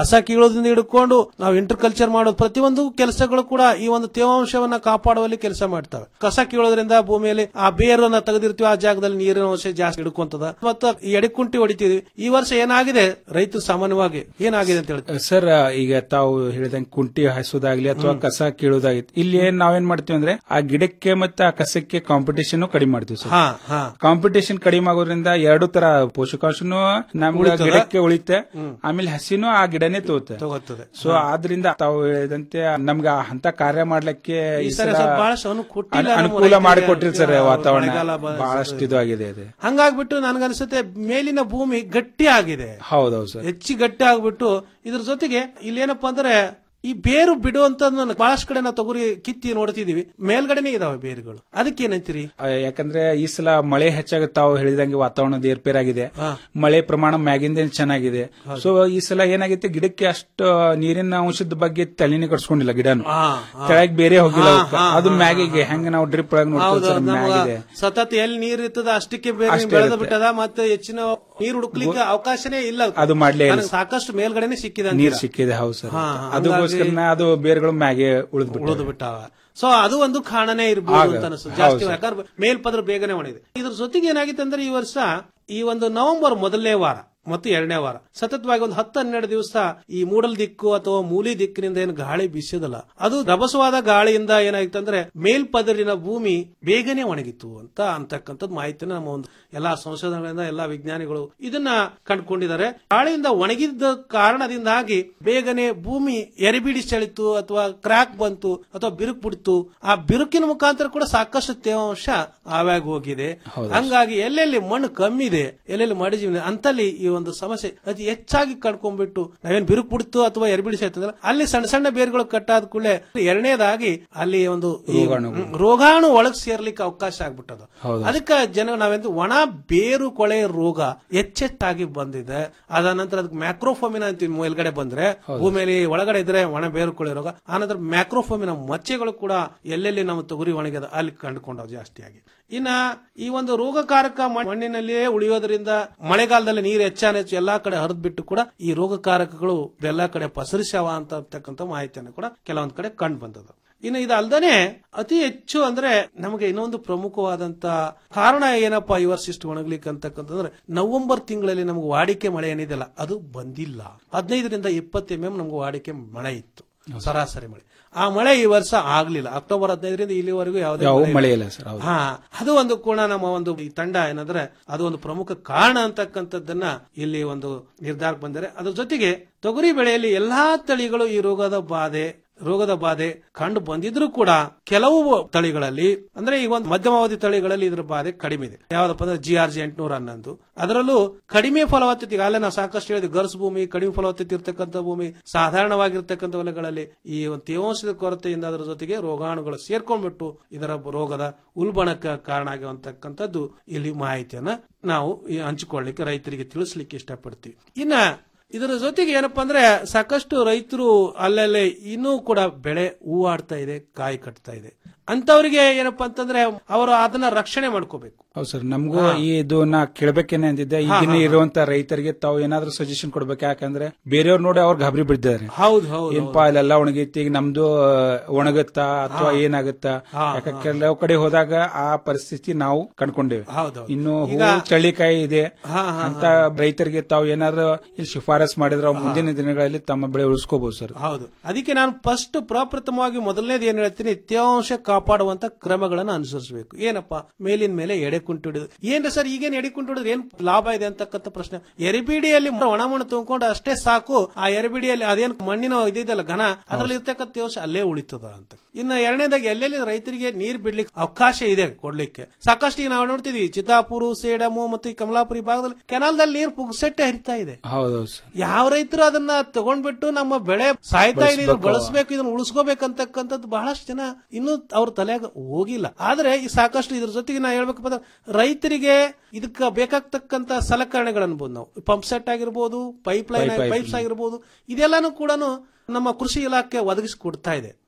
ಕಸ ಕೀಳೋದ್ರಿಂದ ಹಿಡ್ಕೊಂಡು ನಾವು ಇಂಟರ್ ಕಲ್ಚರ್ ಮಾಡೋ ಪ್ರತಿಯೊಂದು ಕೆಲಸಗಳು ಕೂಡ ಈ ಒಂದು ತೇವಾಂಶವನ್ನ ಕಾಪಾಡುವಲ್ಲಿ ಕೆಲಸ ಮಾಡ್ತವೆ ಕಸ ಕೀಳೋದ್ರಿಂದ ಭೂಮಿಯಲ್ಲಿ ಆ ಬೇರನ್ನ ತೆಗೆದಿರ್ತೀವಿ ಆ ಜಾಗದಲ್ಲಿ ನೀರಿನ ಅಂಶ ಜಾಸ್ತಿ ಹಿಡ್ಕೊಂತದ ಮತ್ತು ಈ ಎಡೆಕುಂಟಿ ಹೊಡಿತೀವಿ ಈ ವರ್ಷ ಏನಾಗಿದೆ ರೈತರು ಸಾಮಾನ್ಯವಾಗಿ ಏನಾಗಿದೆ ಅಂತ ಹೇಳ್ತಾರೆ ಸರ್ ಈಗ ತಾವು ಹೇಳಿದಂಗೆ ಕುಂಟಿ ಹಾಸೋದಾಗ್ಲಿ ಅಥವಾ ಕಸ ಕೀಳೋದಾಗಿ ಇಲ್ಲಿ ಏನ್ ನಾವೇನ್ ಮಾಡ್ತೀವಿ ಅಂದ್ರೆ ಆ ಗಿಡಕ್ಕೆ ಮತ್ತೆ ಆ ಕಸಕ್ಕೆ ಕಾಂಪಿಟೇಷನ್ ಕಡಿಮೆ ಮಾಡ್ತೀವಿ ಸರ್ ಹಾ ಹಾ ಕಾಂಪಿಟೇಷನ್ ಕಡಿಮೆ ಆಗೋದ್ರಿಂದ ಎರಡು ತರ ಪೋಷಕಾಂಶನು ನಮ್ಗೆ ಉಳಿತದ? ಗಿಡಕ್ಕೆ ಉಳಿತೆ ಹ್ಮ್. ಆಮೇಲೆ ಹಸಿನೂ ಆ ಗಿಡನೇ ತಗೋತೆ ತಗೋತದೆ ಸೊ ಆದ್ರಿಂದ ತಾವು ಹೇಳಿದಂತೆ ನಮ್ಗೆ ಆ ಅಂತ ಕಾರ್ಯ ಮಾಡ್ಲಿಕ್ಕೆ ಈ ಈ ಸರಿ ಸಲ ಸ್ವಲ್ಪ ಬಹಳಷ್ಟು ಅನು ಕೊಟ್ಟಿಲ್ಲ ಅನು- ನಮ್ಮ ಅನುಕೂಲ ರೈತರಿಗೆ. ಮಾಡಿಕೊಟ್ಟಿರಿ ಸರ್ ಹೌದು, ವಾತಾವರಣ ಮಳೆಗಾಲ ಬ- ಬಹಳಷ್ಟು ಇದು ಆಗಿದೆ ಅದು ಹಂಗಾಗ್ಬಿಟ್ಟು ನನ್ಗನ್ಸುತ್ತೆ ಮೇಲಿನ ಭೂಮಿ ಗಟ್ಟಿ ಆಗಿದೆ ಹೌದೌದು ಸರ್ ಹೆಚ್ಚಿ ಗಟ್ಟಿ ಆಗ್ಬಿಟ್ಟು ಇದ್ರ ಜೊತೆಗೆ ಇಲ್ಲೇನಪ್ಪಾ ಅಂದ್ರೆ ಈ ಬೇರು ಬಿಡುವಂತ ಬಹಳಷ್ಟು ಕಡೆ ನಾವು ತೊಗರಿ ಕಿತ್ತಿ ನೋಡ್ತಿದೀವಿ ಮೇಲ್ಗಡೆನೆ ಇದಾವೆ ಬೇರುಗಳು ಅದಕ್ಕೆ ಏನಂತೀರಿ ಆ, ಯಾಕಂದ್ರೆ ಈ ಸಲ ಮಳೆ ಹೆಚ್ಚಾಗುತ್ತೆ ತಾವು ಹೇಳಿದಂಗೆ ವಾತಾವರಣದ ಏರ್ಪೇರಾಗಿದೆ ಮಳೆ ಪ್ರಮಾಣ ಮ್ಯಾಗಿಂದ ಚೆನ್ನಾಗಿದೆ ಸೊ ಈ ಸಲ ಏನಾಗೈತೆ ಗಿಡಕ್ಕೆ ಅಷ್ಟು ನೀರಿನ ಅಂಶದ ಬಗ್ಗೆ ತಲೆನೇ ಕಟ್ಸ್ಕೊಂಡಿಲ್ಲ ಗಿಡನು ಕೆಳಗೆ ಬೇರೆ ಹೋಗಿಲ್ಲ ಅವಕ್ಕ. ಅದು ಮ್ಯಾಗಿಗೆ ಹೆಂಗ ನಾವು ಡ್ರಿಪ್ ಒಳಗೆ ಹೌದು ನೋಡ್ತೀವಿ ಸರ್ ನಮ್ಗ ಮ್ಯಾಗಿದೆ ಸತತ ಎಲ್ಲಿ ನೀರ್ ಇರ್ತದ ಅಷ್ಟಕ್ಕೆ ಬೇರೆ ಅಷ್ಟೇ ಬೆಳೆದ ಇರುತ್ತೆ. ಬಿಟ್ಟದ ಮತ್ತೆ ಹೆಚ್ಚಿನ ನೀರು ಹುಡುಕ್ಲಿಕ್ಕೆ ಅವಕಾಶನೇ ಇಲ್ಲ ಅದು ಮಾಡ್ಲೇ ಇಲ್ಲ. ನನಗೆ ಸಾಕಷ್ಟು ಮೇಲ್ಗಡೆನೆ ಸಿಕ್ಕಿದೆ ನೀರ್ ಅಂತೀರಾ? ಸಿಕ್ಕಿದೆ ಹೌದು ಸರ್ ಹಾ, ಹಾ, ಅದಕ್ಕೋಸ್ಕರ ಅದು ಬೇರುಗಳು ಮ್ಯಾಗೆ ಉಳಿದ್ ಉಳಿದು ಬಿಟ್ಟಾವ ಸೊ ಅದು ಒಂದು ಕಾರಣನೇ ಇರ್ಬೋದು ಆಗ- ಅಂತ ಅನಿಸ್ತದೆ ಹೌದು ಜಾಸ್ತಿ ಸರ್. ಯಾಕಂದ್ರೆ ಮೇಲ್ಪದ್ರ ಬೇಗನೆ ಒಣಗಿದೆ ಇದ್ರ ಜೊತೆಗೆ ಏನಾಗಿತ್ತು ಅಂದ್ರೆ ಈ ವರ್ಷ ಈ ಒಂದು ನವೆಂಬರ್ ಮೊದಲನೇ ವಾರ ಮತ್ತು ಎರಡನೇ ವಾರ ಸತತವಾಗಿ ಒಂದು ಹತ್ತು ಹನ್ನೆರಡು ದಿವಸ ಈ ಮೂಡಲ್ ದಿಕ್ಕು ಅಥವಾ ಮೂಲಿ ದಿಕ್ಕಿನಿಂದ ಏನು ಗಾಳಿ ಬೀಸಿದಲ್ಲ ಅದು ರಭಸವಾದ ಗಾಳಿಯಿಂದ ಏನಾಗಿತ್ತು ಅಂದ್ರೆ ಮೇಲ್ಪದರಿನ ಭೂಮಿ ಬೇಗನೆ ಒಣಗಿತ್ತು ಅಂತ ಅಂತಕ್ಕಂಥದ್ದು ಮಾಹಿತಿನ ನಮ್ಮ ಒಂದು ಎಲ್ಲಾ ಸಂಶೋಧನೆಗಳಿಂದ ಎಲ್ಲಾ ವಿಜ್ಞಾನಿಗಳು ಇದನ್ನ ಕಂಡುಕೊಂಡಿದ್ದಾರೆ ಗಾಳಿಯಿಂದ ಒಣಗಿದ್ದ ಕಾರಣದಿಂದಾಗಿ ಬೇಗನೆ ಭೂಮಿ ಎರಿಬಿಡಿ ಸೆಳಿತು ಅಥವಾ ಕ್ರ್ಯಾಕ್ ಬಂತು ಅಥವಾ ಬಿರುಕು ಬಿಡ್ತು ಆ ಬಿರುಕಿನ ಮುಖಾಂತರ ಕೂಡ ಸಾಕಷ್ಟು ತೇವಾಂಶ ಆವಾಗ ಹೋಗಿದೆ ಹಂಗಾಗಿ ಎಲ್ಲೆಲ್ಲಿ ಮಣ್ಣು ಕಮ್ಮಿ ಇದೆ ಎಲ್ಲೆಲ್ಲಿ ಮಡಿಜೀವಿ ಅಂತಲ್ಲಿ ಈ ಒಂದು ಸಮಸ್ಯೆ ಅತಿ ಹೆಚ್ಚಾಗಿ ಕಡ್ಕೊಂಡ್ಬಿಟ್ಟು ನಾವೇನ್ ಬಿರುಕು ಬಿಡ್ತು ಅಥವಾ ಎರಿಬಿಡಿ ಸೆಳ್ತಂದ್ರೆ ಅಲ್ಲಿ ಸಣ್ಣ ಸಣ್ಣ ಬೇರುಗಳು ಕಟ್ಟಾದ ಕೂಡಲೇ ಎರಡನೇದಾಗಿ ಅಲ್ಲಿ ಒಂದು ಈ ರೋಗಾಣುಗಳು. ರೋಗಾಣು ಒಳಗ್ ಸೇರ್ಲಿಕ್ಕೆ ಅವಕಾಶ ಆಗ್ಬಿಟ್ಟದು ಹೌದು. ಅದಕ್ಕೆ ಜನ ನಾವೆಂದು ಒಣ ಬೇರು ಕೊಳೆ ರೋಗ ಹೆಚ್ಚೆಚ್ಚಾಗಿ ಬಂದಿದೆ ಅದ ನಂತರ ಅದಕ್ಕೆ ಮ್ಯಾಕ್ರೋಫೋಮಿನ ಅಂತೀವಿ ಮೇಲ್ಗಡೆ ಬಂದ್ರೆ ಭೂಮಿಯಲ್ಲಿ ಒಳಗಡೆ ಇದ್ರೆ ಒಣ ಬೇರು ಕೊಳೆ ರೋಗ ಆನಂತರ ಮ್ಯಾಕ್ರೋಫೋಮಿನ ಮಚ್ಚೆಗಳು ಕೂಡ ಎಲ್ಲೆಲ್ಲಿ ನಮ್ಮ ತೊಗರಿ ಒಣಗಿದೆ ಅಲ್ಲಿ ಕಂಡುಕೊಂಡವು ಜಾಸ್ತಿಯಾಗಿ ಇನ್ನ ಈ ಒಂದು ರೋಗಕಾರಕ ಮ- ಮಣ್ಣಿನಲ್ಲಿಯೇ ಉಳಿಯೋದ್ರಿಂದ ಮಳೆಗಾಲದಲ್ಲಿ ನೀರು ಹೆಚ್ಚಾನ ಹೆಚ್ಚು ಎಲ್ಲಾ ಕಡೆ ಹರಿದ್ ಬಿಟ್ಟು ಕೂಡ ಈ ರೋಗಕಾರಕಗಳು ಎಲ್ಲಾ ಕಡೆ ಪಸರಿಸ್ಯಾವ ಅಂತ ಅಂತಕ್ಕಂಥ ಮಾಹಿತಿಯನ್ನು ಕೂಡ ಕೆಲವೊಂದ್ ಕಡೆ ಕಂಡು ಬಂದದ್ದು ಇನ್ನು ಇದಲ್ದನೆ ಅತಿ ಹೆಚ್ಚು ಅಂದ್ರೆ ನಮಗೆ ಇನ್ನೊಂದು ಪ್ರಮುಖವಾದಂತ ಕಾರಣ ಏನಪ್ಪಾ ಈ ವರ್ಷ ಇಷ್ಟು ಒಣಗ್ಲಿಕ್ಕೆ ಅಂತಕ್ಕಂತಂದ್ರೆ ನವೆಂಬರ್ ತಿಂಗಳಲ್ಲಿ ನಮಗೆ ವಾಡಿಕೆ ಮಳೆ ಏನಿದೆಯಲ್ಲ ಅದು ಬಂದಿಲ್ಲ ಹದಿನೈದರಿಂದ ಇಪ್ಪತ್ತು ಎಂ ಎಂ ನಮ್ಗೆ ವಾಡಿಕೆ ಮಳೆ ಇತ್ತು ಸರಾಸರಿ ಮಳೆ ಆ ಮಳೆ ಈ ವರ್ಷ ಆಗ್ಲಿಲ್ಲ ಅಕ್ಟೋಬರ್ ಹದಿನೈದರಿಂದ ಇಲ್ಲಿವರೆಗೂ ಯಾವುದೇ ಯಾವ ಮಳೆ ಮಳೆ ಇಲ್ಲ. ಇಲ್ಲ ಸರ್ ಹೌದು ಹಾ ಅದು ಒಂದು ಕೂಡ ನಮ್ಮ ಒಂದು ಈ ತಂಡ ಏನಂದ್ರೆ ಅದು ಒಂದು ಪ್ರಮುಖ ಕಾರಣ ಅಂತಕ್ಕಂಥದ್ದನ್ನ ಇಲ್ಲಿ ಒಂದು ನಿರ್ಧಾರಕ್ಕೆ ಬಂದರೆ ಅದ್ರ ಜೊತೆಗೆ ತೊಗರಿ ಬೆಳೆಯಲ್ಲಿ ಎಲ್ಲಾ ತಳಿಗಳು ಈ ರೋಗದ ಬಾಧೆ ರೋಗದ ಬಾಧೆ ಕಂಡು ಬಂದಿದ್ರು ಕೂಡ ಕೆಲವು ತಳಿಗಳಲ್ಲಿ ಅಂದ್ರೆ ಈ ಒಂದು ಮಧ್ಯಮಾವಧಿ ತಳಿಗಳಲ್ಲಿ ಇದ್ರ ಬಾಧೆ ಕಡಿಮೆ ಇದೆ ಯಾವ್ದಪ್ಪ ಅಂದ್ರೆ ಜಿ ಆರ್ ಜಿ ಎಂಟುನೂರ ಹನ್ನೊಂದು ಅದರಲ್ಲೂ ಕಡಿಮೆ ಫಲವತ್ತತೆ ಈಗಾಗಲೇ ನಾವು ಸಾಕಷ್ಟು ಹೇಳಿದ್ವಿ ಗರ್ಸ್ ಭೂಮಿ ಕಡಿಮೆ ಫಲವತ್ತತೆ ಇರ್ತಕ್ಕಂಥ ಭೂಮಿ ಸಾಧಾರಣವಾಗಿರ್ತಕ್ಕಂಥ ಹೊಲಗಳಲ್ಲಿ ಈ ಒಂದು ತೇವಾಂಶದ ಕೊರತೆಯಿಂದ ಅದರ ಜೊತೆಗೆ ರೋಗಾಣುಗಳು ಸೇರ್ಕೊಂಡ್ಬಿಟ್ಟು ಇದರ ರೋಗದ ಉಲ್ಬಣಕ್ಕೆ ಕಾರಣ ಆಗಿರುವಂತಕ್ಕಂಥದ್ದು ಇಲ್ಲಿ ಮಾಹಿತಿಯನ್ನ ನಾವು ಈ ಹಂಚಿಕೊಳ್ಳಿಕ್ಕೆ ರೈತರಿಗೆ ತಿಳಿಸ್ಲಿಕ್ಕೆ ಇಷ್ಟಪಡ್ತೀವಿ ಇನ್ನ ಇದರ ಜೊತೆಗೆ ಏನಪ್ಪಾ ಅಂದ್ರೆ ಸಾಕಷ್ಟು ರೈತರು ಅಲ್ಲಲ್ಲೇ ಇನ್ನೂ ಕೂಡ ಬೆಳೆ ಹೂವಾಡ್ತಾ ಇದೆ ಕಾಯಿ ಕಟ್ತಾ ಇದೆ ಅಂತವರಿಗೆ ಏನಪ್ಪಾ ಅಂತಂದ್ರೆ ಅವರು ಅದನ್ನ ರಕ್ಷಣೆ ಮಾಡ್ಕೋಬೇಕು ಹೌದು ಸರ್ ನಮಗೂ ಹಾ. ಈ ಇದು ನಾ ಕೇಳ್ಬೇಕೇನೆ ಅಂದಿದ್ದೆ ಹಾ, ಈಗಿನ ಹಾ, ಹಾ. ಇರುವಂತ ರೈತರಿಗೆ ತಾವು ಏನಾದ್ರೂ ಸಜೆಷನ್ ಕೊಡ್ಬೇಕು ಯಾಕಂದ್ರೆ ಬೇರೆಯವ್ರು ನೋಡಿ ಅವ್ರು ಗಾಬರಿ ಬಿಟ್ಟಿದ್ದಾರೆ ಹೌದು ಹೌದು ಏನಪ್ಪಾ ಇಲ್ಲೆಲ್ಲ ಒಣಗೈತಿ ಈಗ ನಮ್ದು ಆ, ಒಣಗುತ್ತಾ ಅಥವಾ ಹಾ. ಏನಾಗುತ್ತಾ ಹಾ, ಯಾಕೆ ಹಾ. ಕೆಲವು ಕಡೆ ಹೋದಾಗ ಆ ಪರಿಸ್ಥಿತಿ ನಾವು ಕಂಡ್ಕೊಂಡೇವೆ ಹೌದು ಇನ್ನು ಹೂ ಈಗ- ಚಳಿಕಾಯಿ ಇದೆ ಹಾ, ಹಾ, ಅಂತ ರೈತರಿಗೆ ತಾವು ಏನಾದ್ರು ಇಲ್ಲಿ ಶಿಫಾರಸ್ ಮಾಡಿದ್ರೆ ಅವ್ರು ಮುಂದಿನ ದಿನಗಳಲ್ಲಿ ತಮ್ಮ ಬೆಳೆ ಉಳಿಸ್ಕೋಬಹುದು ಸರ್ ಹೌದು ಅದಕ್ಕೆ ನಾನು ಫಸ್ಟ್ ಪ್ರಪ್ರಥಮವಾಗಿ ಮೊದಲನೇದು ಏನ್ ಹೇಳ್ತೀನಿ ತೇವಾಂಶ ಕಾಪಾಡುವಂತ ಕ್ರಮಗಳನ್ನು ಅನುಸರಿಸಬೇಕು ಏನಪ್ಪಾ ಮೇಲಿನ ಮೇಲೆ ಎಡೆ ಕುಂಟು ಹಿಡಿದು ಏನ್ರಿ ಸರ್ ಈಗೇನ್ ಎಡೆ ಕುಂಟು ಹಿಡಿದ್ರೆ ಏನ್ ಲಾಭ ಇದೆ ಅಂತಕ್ಕಂಥ ಪ್ರಶ್ನೆ ಎರಿಬಿಡಿಯಲ್ಲಿ ಒಣ ಮಣ್ಣು ತುಂಬಿಕೊಂಡು ಅಷ್ಟೇ ಸಾಕು ಆ ಎರಿಬಿಡಿಯಲ್ಲಿ ಅದೇನ್ ಮಣ್ಣಿನ ಇದಿದೆಯಲ್ಲ ಘನ ಅದ್ರಲ್ಲಿ ಇರ್ತಕ್ಕಂಥ ತೇವಾಂಶ ಅಲ್ಲೇ ಉಳಿತದ ಅಂತ ಇನ್ನು ಎರಡನೇದಾಗಿ ಎಲ್ಲೆಲ್ಲಿ ರೈತರಿಗೆ ನೀರ್ ಬಿಡ್ಲಿಕ್ಕೆ ಅವಕಾಶ ಇದೆ ಕೊಡ್ಲಿಕ್ಕೆ ಸಾಕಷ್ಟು ಈಗ ನಾವು ನೋಡ್ತಿದೀವಿ ಚಿತ್ತಾಪುರ ಸೇಡಮು ಮತ್ತು ಈ ಕಮಲಾಪುರಿ ಭಾಗದಲ್ಲಿ ಕೆನಾಲ್ದಲ್ಲಿ ನೀರು ಪುಗ್ಸೆಟ್ಟೆ ಹರಿತಾ ಇದೆ ಹೌದು ಸರ್ ಯಾವ ರೈತರು ಅದನ್ನ ತಗೊಂಡ್ಬಿಟ್ಟು ನಮ್ಮ ಬೆಳೆ ಸಾಯ್ತಾ ಇದೆ ಇದನ್ನ ಬಳಸ್ಬೇಕು. ಬಳಸಬೇಕು ಇದನ್ನ ಉಳಿಸ್ಕೋಬೇಕಂತಕ್ಕಂಥದ್ದು ಬಹಳಷ್ಟು ಜನ ಇನ್ನೂ ಅವ್ರ ತಲೆಯಾಗ ಹೋಗಿಲ್ಲ ಆದ್ರೆ ಈ ಸಾಕಷ್ಟು ಇದ್ರ ಜೊತೆಗೆ ನಾ ಹೇಳ್ಬೇಕಪ್ಪ ಅಂದ್ರೆ ರೈತರಿಗೆ ಇದಕ್ಕೆ ಬೇಕಾಗ್ತಕ್ಕಂತ ಸಲಕರಣೆಗಳು ಅನ್ಬೋದು ನಾವು ಪಂಪ್ ಸೆಟ್ ಆಗಿರ್ಬೋದು ಪೈಪ್ ಲೈನ್ Pipe- ಪೈಪ್ಸ್ ಆಗಿರ್ಬೋದು ಇದೆಲ್ಲಾನು ಕೂಡ ನಮ್ಮ ಕೃಷಿ ಇಲಾಖೆ ಒದಗಿಸಿ ಕೊಡ್ತಾ ಇದೆ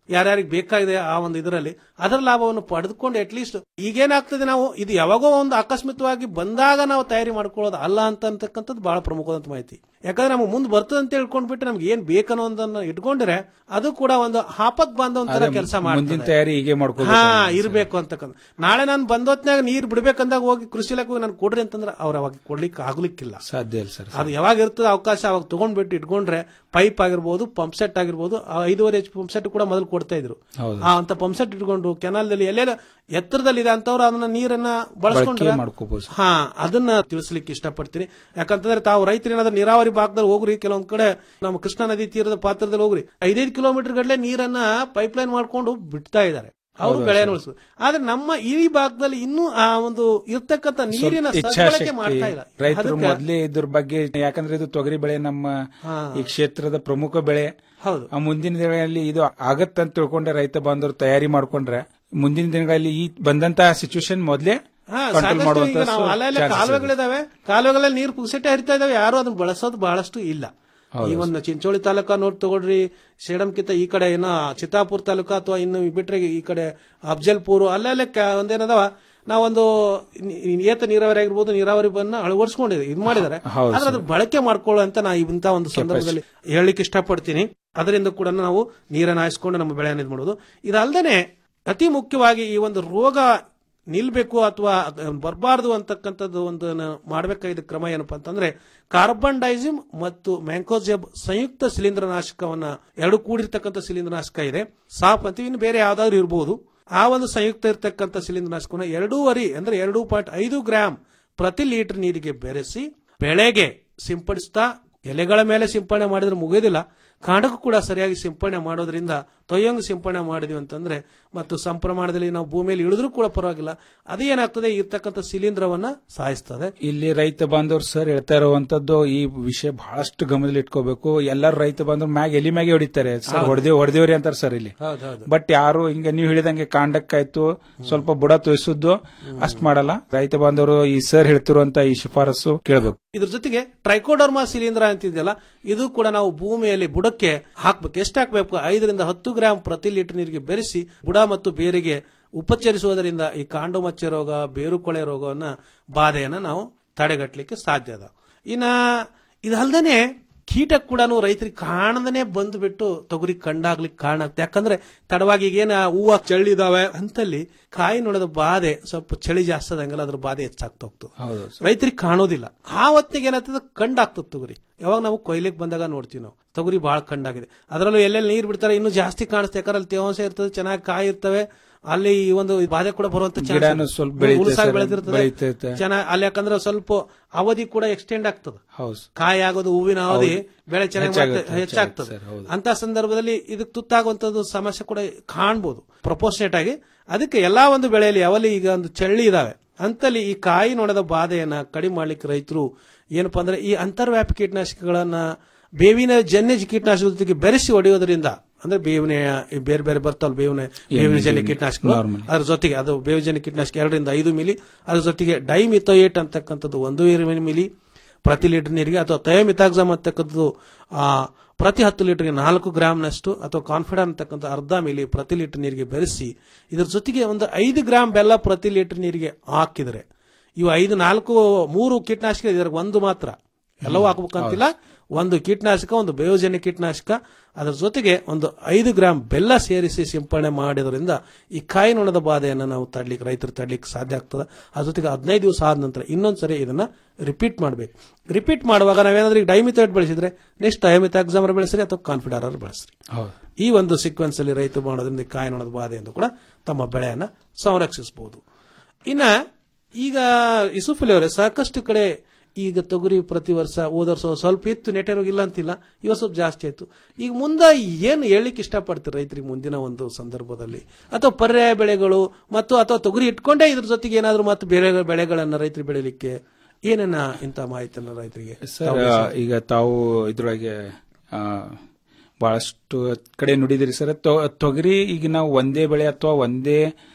ಯಾರ್ಯಾರಿಗೆ ಬೇಕಾಗಿದೆ ಆ ಒಂದು ಇದರಲ್ಲಿ ಅದರ ಲಾಭವನ್ನು ಪಡೆದುಕೊಂಡು ಅಟ್ಲೀಸ್ಟ್ ಈಗೇನಾಗ್ತದೆ ನಾವು ಇದು ಯಾವಾಗೋ ಒಂದು ಆಕಸ್ಮಿಕವಾಗಿ ಬಂದಾಗ ನಾವು ತಯಾರಿ ಮಾಡ್ಕೊಳ್ಳೋದು ಅಲ್ಲ ಅಂತ ಅಂತಕ್ಕಂಥದ್ದು ಬಹಳ ಪ್ರಮುಖವಾದಂತ ಮಾಹಿತಿ ಯಾಕಂದ್ರೆ ನಮ್ಗೆ ಮುಂದೆ ಬರ್ತದೆ ಅಂತ ಹೇಳ್ಕೊಂಡ್ಬಿಟ್ಟು ನಮ್ಗೆ ಏನ್ ಬೇಕನ್ನೋ ಒಂದನ್ನ ಇಟ್ಕೊಂಡ್ರೆ ಅದು ಕೂಡ ಒಂದು ಹಾಪತ್ ಬಾಂಧವಂತರ ಅದೇ ಕೆಲಸ ಮುಂದಿನ ಮಾಡ್ತದೆ ತಯಾರಿ ಹೀಗೆ ಮಾಡ್ಕೋಬೇಕು ಹಾ ಇರ್ಬೇಕು ಅಂತಕ್ಕಂಥ ನಾಳೆ ನಾನು ಬಂದೊತ್ನಾಗ ನೀರ್ ಬಿಡ್ಬೇಕಂದಾಗ ಹೋಗಿ ಕೃಷಿ ಇಲಾಖೆ ಹೋಗಿ ನಾನು ಕೊಡ್ರಿ ಅಂತಂದ್ರೆ ಅವ್ರು ಅವಾಗ ಕೊಡ್ಲಿಕ್ಕೆ ಆಗ್ಲಿಕ್ಕಿಲ್ಲ ಸಾಧ್ಯ ಇಲ್ಲ ಸರ್ ಅದು ಯಾವಾಗ ಇರ್ತದೆ ಅವಕಾಶ ಅವಾಗ ತಗೊಂಡ್ಬಿಟ್ಟು ಇಟ್ಕೊಂಡ್ರೆ ಪೈಪ್ ಆಗಿರ್ಬೋದು ಪಂಪ್ ಸೆಟ್ ಆಗಿರ್ಬೋದು ಆ ಐದೂವರೆ ಎಚ್ ಪಂಪ್ ಸೆಟ್ ಕೂಡ ಮೊದಲು ಕೊಡ್ತಾ ಇದ್ರು ಹೌದು. ಆ ಅಂತ ಪಂಪ್ ಸೆಟ್ ಇಟ್ಕೊಂಡು ಕೆನಾಲ್ದಲ್ಲಿ ಎಲ್ಲೆಲ್ಲ ಎತ್ತರದಲ್ಲಿ ಇದೆ ಅಂತವ್ರು ಅದನ್ನ ನೀರನ್ನ ಬಳಸ್ಕೊಂಡ್ರೆ ಬಳಕೆ ಮಾಡ್ಕೋಬಹುದು ಹಾ ಅದನ್ನ ತಿಳಿಸ್ಲಿಕ್ಕೆ ಇಷ್ಟಪಡ್ತೀನಿ ಯಾಕಂತಂದ್ರೆ ತಾವು ರೈತರು ಏನಾದ್ರು ನೀರಾವರಿ ಭಾಗದಲ್ಲಿ ಹೋಗ್ರಿ ಕೆಲವೊಂದ್ ಕಡೆ ನಮ್ಮ ಕೃಷ್ಣಾ ನದಿ ತೀರದ ಪಾತ್ರದಲ್ಲಿ ಹೋಗ್ರಿ ಐದೈದು ಕಿಲೋಮೀಟರ್ ಗಡ್ಲೆ ನೀರನ್ನ ಪೈಪ್ ಲೈನ್ ಮಾಡ್ಕೊಂಡು ಬಿಡ್ತಾ ಇದ್ದಾರೆ ಅವರು ಹೌದು ಬೆಳೆ ಸರ್. ಉಳಿಸುದು ಆದ್ರೆ ನಮ್ಮ ಈ ಭಾಗದಲ್ಲಿ ಇನ್ನೂ ಆ ಒಂದು ಇರ್ತಕ್ಕಂಥ ನೀರಿನ ಸ್ವಲ್ಪ ಸದ್ಬಳಕೆ ಮಾಡ್ತಾ ಇಲ್ಲ ರೈತರು ಅದಕ್ಕೆ- ಮೊದಲೇ ಇದ್ರ ಬಗ್ಗೆ ಯಾಕಂದ್ರೆ ಇದು ತೊಗರಿ ಬೆಳೆ ನಮ್ಮ ಹಾ. ಈ ಕ್ಷೇತ್ರದ ಪ್ರಮುಖ ಬೆಳೆ ಹೌದು ಆ ಮುಂದಿನ ದಿನಗಳಲ್ಲಿ ಇದು ಆಗತ್ತಂತ ತಿಳ್ಕೊಂಡ್ರೆ ರೈತ ಬಾಂಧವರು ತಯಾರಿ ಮಾಡ್ಕೊಂಡ್ರೆ ಮುಂದಿನ ದಿನಗಳಲ್ಲಿ ಈ ಬಂದಂತಹ ಸಿಚುವೇಶನ್ ಮೊದಲೇ ಹಾ, ಕಂಟ್ರೋಲ್ ಸಾಕಷ್ಟು ಮಾಡುವಂತ ಈಗ ನಾವು ಅಲ್ಲೆಲ್ಲ ಕಾಲುವೆಗಳಿದಾವೆ ಕಾಲುವೆಗಳಲ್ಲಿ ನೀರು ಪುಕ್ಸೆಟ್ಟೆ ಹರಿತಾ ಇದಾವೆ ಯಾರು ಅದನ್ನ ಬಳಸೋದು ಬಹಳಷ್ಟು ಇಲ್ಲ ಹೌದು. ಈ ಒಂದು ಚಿಂಚೋಳಿ ತಾಲೂಕಾ ನೋಡ್ ತಗೊಳ್ರಿ ಸೇಡಂಕಿತ ಈ ಕಡೆ ಏನೋ ಚಿತ್ತಾಪುರ ತಾಲೂಕಾ ಅಥವಾ ಇನ್ನು ಬಿಟ್ರೆ ಈ ಕಡೆ ಅಫ್ಜಲ್ಪುರ್ ಅಲ್ಲೆಲ್ಲ ಕ- ಒಂದೇನದಾವ ನಾವೊಂದು ನಿ- ಏತ ನೀರಾವರಿ ಆಗಿರ್ಬೋದು ನೀರಾವರಿ ಬನ್ನ ಅಳವಡಿಸ್ಕೊಂಡಿದೆ ಇದು ಮಾಡಿದ್ದಾರೆ ಹೌದು ಆದ್ರೆ ಅದು ಬಳಕೆ ಮಾಡ್ಕೊಳ್ಳುವಂತ ನಾ ಇಂತ ಒಂದು ಸಂದರ್ಭದಲ್ಲಿ ಹೇಳಲಿಕ್ಕೆ ಇಷ್ಟಪಡ್ತೀನಿ ಅದರಿಂದ ಕೂಡ ನಾವು ನೀರನ್ನು ಹಾಯಿಸ್ಕೊಂಡು ನಮ್ಮ ಬೆಳೆಯನ್ನು ಇದು ಮಾಡೋದು ಇದಲ್ದೇನೆ ಅತಿ ಮುಖ್ಯವಾಗಿ ಈ ಒಂದು ರೋಗ ನಿಲ್ಬೇಕು ಅಥವಾ ಬರಬಾರದು ಅಂತಕ್ಕಂಥದ್ದು ಒಂದು ಮಾಡಬೇಕಾದ ಕ್ರಮ ಏನಪ್ಪಾ ಅಂತಂದ್ರೆ ಕಾರ್ಬನ್ ಡೈಸಿಮ್ ಮತ್ತು ಮ್ಯಾಂಕೋಜೆಬ್ ಸಂಯುಕ್ತ ಶಿಲೀಂಧ್ರನಾಶಕವನ್ನ ಎರಡು ಕೂಡಿರ್ತಕ್ಕಂಥ ಶಿಲೀಂಧ್ರನಾಶಕ ಇದೆ ಸಾಪ್ ಅಂತೀವಿ ಇನ್ನು ಬೇರೆ ಯಾವ್ದಾದ್ರು ಇರಬಹುದು ಆ ಒಂದು ಸಂಯುಕ್ತ ಇರ್ತಕ್ಕಂಥ ಶಿಲೀಂಧ್ರನಾಶಕವನ್ನ ಎರಡೂವರೆ ಅಂದ್ರೆ ಎರಡು ಪಾಯಿಂಟ್ ಐದು ಗ್ರಾಂ ಪ್ರತಿ ಲೀಟರ್ ನೀರಿಗೆ ಬೆರೆಸಿ ಬೆಳೆಗೆ ಸಿಂಪಡಿಸ್ತಾ ಎಲೆಗಳ ಮೇಲೆ ಸಿಂಪಡಣೆ ಮಾಡಿದ್ರೆ ಮುಗಿಯೋದಿಲ್ಲ ಕಾಂಡಕ್ಕೂ ಕೂಡ ಸರಿಯಾಗಿ ಸಿಂಪಡಣೆ ಮಾಡೋದ್ರಿಂದ ತೊಯ್ಯಂಗ್ ಸಿಂಪಡಣೆ ಮಾಡಿದ್ವಿ ಅಂತಂದ್ರೆ ಮತ್ತು ಸಮ ಪ್ರಮಾಣದಲ್ಲಿ ನಾವು ಭೂಮಿಯಲ್ಲಿ ಇಳಿದ್ರೂ ಕೂಡ ಪರವಾಗಿಲ್ಲ ಅದು ಏನಾಗ್ತದೆ ಇರ್ತಕ್ಕಂಥ ಶಿಲೀಂಧ್ರವನ್ನ ಸಾಯಿಸ್ತದೆ ಇಲ್ಲಿ ರೈತ ಬಾಂಧವರು ಸರ್ ಹೇಳ್ತಾ ಇರುವಂತದ್ದು ಈ ವಿಷಯ ಬಹಳಷ್ಟು ಗಮನದಲ್ಲಿ ಇಟ್ಕೋಬೇಕು ಎಲ್ಲರೂ ರೈತ ಬಾಂಧವರು ಮ್ಯಾಗ ಎಲಿ ಮ್ಯಾಗೆ ಹೊಡಿತಾರೆ ಸರ್ ಹೌದು. ಹೊಡೆದೇವ್ ಹೊಡೆದೇವ್ರಿ ಅಂತಾರೆ ಸರ್ ಇಲ್ಲಿ ಹೌದೌದು ಬಟ್ ಯಾರು ಹಿಂಗೆ ನೀವು ಹೇಳಿದಂಗೆ ಕಾಂಡಕ್ಕಾಯ್ತು ಸ್ವಲ್ಪ ಬುಡ ತೋರಿಸುದು ಅಷ್ಟ್ ಮಾಡಲ್ಲ ರೈತ ಬಾಂಧವರು ಈ ಸರ್ ಹೇಳ್ತಿರುವಂತ ಈ ಶಿಫಾರಸು ಕೇಳಬೇಕು ಇದ್ರ ಜೊತೆಗೆ ಟ್ರೈಕೋಡರ್ಮಾ ಶಿಲೀಂಧ್ರ ಅಂತಿದೆಯಲ್ಲ ಇದು ಕೂಡ ನಾವು ಭೂಮಿಯಲ್ಲಿ ಬುಡಕ್ಕೆ ಹಾಕ್ಬೇಕು ಎಷ್ಟು ಹಾಕ್ಬೇಕು ಐದರಿಂದ ಹತ್ತು ಗ್ರಾಂ ಪ್ರತಿ ಲೀಟರ್ ನೀರಿಗೆ ಬೆರೆಸಿ ಬುಡ ಮತ್ತು ಬೇರಿಗೆ ಉಪಚರಿಸುವುದರಿಂದ ಈ ಕಾಂಡು ಮಚ್ಚೆ ರೋಗ ಬೇರು ಕೊಳೆ ರೋಗವನ್ನ ಬಾಧೆಯನ್ನ ನಾವು ತಡೆಗಟ್ಟಲಿಕ್ಕೆ ಸಾಧ್ಯ ಅದ ಇನ್ನ ಇದಲ್ದೇನೆ ಕೀಟ ಕೂಡ ರೈತರಿಗೆ ಕಾಣದನೆ ಬಂದು ಬಿಟ್ಟು ತೊಗರಿ ಕಂಡಾಗ್ಲಿಕ್ಕೆ ಕಾರಣ ಆಗ್ತದೆ ಯಾಕಂದ್ರೆ ತಡವಾಗಿ ಈಗೇನ ಹೂವ ಚಳಿದಾವೆ ಅಂತಲ್ಲಿ ಕಾಯಿ ನೋಡೋದ ಬಾಧೆ ಸ್ವಲ್ಪ ಚಳಿ ಜಾಸ್ತಿ ಆದಂಗೆಲ್ಲ ಅದ್ರ ಬಾಧೆ ಹೆಚ್ಚಾಗ್ತಾ ಹೋಗ್ತದೆ ಹೌದು ರೈತರಿಗೆ ಕಾಣೋದಿಲ್ಲ ಆ ಹೊತ್ತಿಗೆ ಏನಾಗ್ತದೆ ಕಂಡಾಗ್ತದೆ ತೊಗರಿ ಯಾವಾಗ ನಾವು ಕೊಯ್ಲಿಗೆ ಬಂದಾಗ ನೋಡ್ತೀವಿ ನಾವು ತೊಗರಿ ಬಹಳ ಕಂಡಾಗಿದೆ ಅದರಲ್ಲೂ ಎಲ್ಲೆಲ್ಲಿ ನೀರು ಬಿಡ್ತಾರೆ ಇನ್ನೂ ಜಾಸ್ತಿ ಕಾಣಿಸ್ತದೆ ಯಾಕಂದ್ರೆ ಅಲ್ಲಿ ತೇವಾಂಶ ಇರ್ತದೆ ಚೆನ್ನಾಗಿ ಕಾಯಿ ಇರ್ತವೆ ಅಲ್ಲಿ ಈ ಒಂದು ಬಾಧೆ ಕೂಡ ಬರುವಂತ chance ಗಿಡನೂ ಇದೆ. ಸ್ವಲ್ಪ ಬೆಳೀತದೆ ಹುಲಸಾಗಿ ಸರ್, ಬೆಳೆದಿರ್ತದೆ ಬೆಳೀತೈತೆ. ಚೆನ್ನಾಗಿ ಅಲ್ಲಿ ಯಾಕಂದ್ರೆ ಸ್ವಲ್ಪ ಅವಧಿ ಕೂಡ ಎಕ್ಸ್ಟೆಂಡ್ ಆಗ್ತದೆ ಹೌದು ಕಾಯಿ ಆಗೋದು ಹೂವಿನ ಅವಧಿ ಹೌದು. ಬೆಳೆ ಚೆನ್ನಾಗಿ ಹೆಚ್ಚಾಗುತ್ತೆ, ಮಾಡ್ತಾ- ಹೆಚ್ಚಾಗ್ತದೆ ಹೆಚ್ಚಾಗುತ್ತೆ ಸರ್, ಹೌದು. ಅಂತ ಸಂದರ್ಭದಲ್ಲಿ ಇದಕ್ಕೆ ತುತ್ತಾಗುವಂತದ್ದು ಸಮಸ್ಯೆ ಕೂಡ ಕಾಣ್ಬೋದು ಪ್ರಪೋರ್ಷನೇಟ್ ಆಗಿ ಅದಕ್ಕೆ ಎಲ್ಲಾ ಒಂದು ಬೆಳೆಯಲ್ಲಿ ಯಾವಲ್ಲಿ ಈಗ ಒಂದು ಚಳ್ಳಿ ಇದಾವೆ ಅಂತಲ್ಲಿ ಈ ಕಾಯಿ ನೋಡದ ಬಾಧೆಯನ್ನ ಕಡಿಮೆ ಮಾಡ್ಲಿಕ್ಕೆ ರೈತರು ಏನಪ್ಪಾ ಅಂದ್ರೆ ಈ ಅಂತರ್ವ್ಯಾಪಿ ಕೀಟನಾಶಕಗಳನ್ನ ಬೇವಿನ ಜನ್ಯ ಕೀಟನಾಶಕದ ಜೊತೆಗೆ ಬೆರೆಸಿ ಹೊಡೆಯೋದ್ರಿಂದ ಅಂದ್ರೆ ಬೇವಿನ ಈ ಬೇರೆ ಬೇರೆ ಬರ್ತಾವಲ್ಲ ಬೇವಿನ ಬೇವಿನ ಜನ್ಯ ಬೇವಿನ ಕೀಟನಾಶಕಗಳು normal. ಅದ್ರ ಜೊತೆಗೆ ಅದು ಬೇವಿನ ಕೀಟನಾಶಕ ಎರಡರಿಂದ ಐದು ಮಿಲಿ ಅದ್ರ ಜೊತೆಗೆ ಡೈಮಿಥೋಯೇಟ್ ಅಂತಕ್ಕಂಥದ್ದು ಒಂದು ಮಿಲಿ ಪ್ರತಿ ಲೀಟರ್ ನೀರಿಗೆ ಅಥವಾ ಥಯೋಮಿಥಾಕ್ಸಮ್ ಅಂತಕ್ಕಂಥದ್ದು ಆ, ಪ್ರತಿ ಹತ್ತು ಲೀಟರ್ಗೆ ನಾಲ್ಕು ಗ್ರಾಮ್ನಷ್ಟು ಅಥವಾ ಕಾನ್ಫಿಡನ್ ಅಂತಕ್ಕಂಥ ಅರ್ಧ ಮಿಲಿ ಪ್ರತಿ ಲೀಟರ್ ನೀರಿಗೆ ಬೆರೆಸಿ ಇದ್ರ ಜೊತೆಗೆ ಒಂದು ಐದು ಗ್ರಾಮ್ ಬೆಲ್ಲ ಪ್ರತಿ ಲೀಟರ್ ನೀರಿಗೆ ಹಾಕಿದರೆ ಇವು ಐದು ನಾಲ್ಕು ಮೂರು ಕೀಟನಾಶಕ ಇದರ ಒಂದು ಮಾತ್ರ ಎಲ್ಲವೂ ಹಾಕ್ಬೇಕಂತಿಲ್ಲ ಒಂದು ಕೀಟನಾಶಕ ಒಂದು ಬಯೋಜನ್ಯ ಕೀಟನಾಶಕ ಅದರ ಜೊತೆಗೆ ಒಂದು ಐದು ಗ್ರಾಂ ಬೆಲ್ಲ ಸೇರಿಸಿ ಸಿಂಪಡಣೆ ಮಾಡೋದ್ರಿಂದ ಈ ಕಾಯಿ ನೊಣದ ಬಾಧೆಯನ್ನು ನಾವು ತಡ್ಲಿಕ್ಕೆ ರೈತರು ತಡ್ಲಿಕ್ಕೆ ಸಾಧ್ಯ ಆಗ್ತದೆ ಅದ್ರ ಜೊತೆಗೆ ಹದಿನೈದು ದಿವಸ ಆದ ನಂತರ ಇನ್ನೊಂದ್ಸರಿ ಇದನ್ನ ರಿಪೀಟ್ ಮಾಡಬೇಕು ರಿಪೀಟ್ ಮಾಡುವಾಗ ನಾವೇನಾದ್ರೂ ಈಗ ಡೈಮಿಥೇಟ್ ಬೆಳೆಸಿದ್ರೆ ನೆಕ್ಸ್ಟ್ ಡೈಮಿಥಾಕ್ಸಾಮರ್ ಬೆಳೆಸ್ರಿ ಅಥವಾ ಕಾನ್ಫಿಡಾರರ್ ಬೆಳೆಸ್ರಿ ಹೌದು ಈ ಒಂದು ಸೀಕ್ವೆನ್ಸ್ ಅಲ್ಲಿ ರೈತರು ಮಾಡೋದ್ರಿಂದ ಈ ಕಾಯಿ ನೊಣದ ಬಾಧೆಯಿಂದ ಕೂಡ ತಮ್ಮ ಬೆಳೆಯನ್ನ ಸಂರಕ್ಷಿಸಬಹುದು ಇನ್ನ ಈಗ ಇಸುಫಲಿ ಅವರೇ ಸಾಕಷ್ಟು ಕಡೆ ಈಗ ತೊಗರಿ ಪ್ರತಿ ವರ್ಷ ಹೋದ ವರ್ಷ ಸ್ವಲ್ಪ ಇತ್ತು ನೆಟ್ಟೆ ರೋಗ ಇಲ್ಲ ಅಂತಿಲ್ಲ ಇವತ್ತು ಸ್ವಲ್ಪ ಜಾಸ್ತಿ ಆಯ್ತು ಈಗ ಮುಂದೆ ಏನು ಹೇಳಲಿಕ್ಕೆ ಇಷ್ಟಪಡ್ತೀರಿ ರೈತರಿಗೆ ಮುಂದಿನ ಒಂದು ಸಂದರ್ಭದಲ್ಲಿ ಅಥವಾ ಪರ್ಯಾಯ ಬೆಳೆಗಳು ಮತ್ತು ಅಥವಾ ತೊಗರಿ ಇಟ್ಕೊಂಡೇ ಇದ್ರ ಜೊತೆಗೆ ಏನಾದ್ರು ಮತ್ತು ಬೇರೆ ಬೆಳೆಗಳನ್ನ ರೈತರು ಬೆಳಿಲಿಕ್ಕೆ ಏನೇನ ಇಂಥ ಮಾಹಿತಿಯನ್ನ ರೈತರಿಗೆ ಸರ್ ಈಗ ತಾವು ಇದ್ರೊಳಗೆ ಆ, ಬಹಳಷ್ಟು ಕಡೆ ನುಡಿದಿರಿ ಸರ್ ತೊ- ತೊಗರಿ ಈಗ ನಾವು ಒಂದೇ ಬೆಳೆ ಅಥವಾ ಒಂದೇ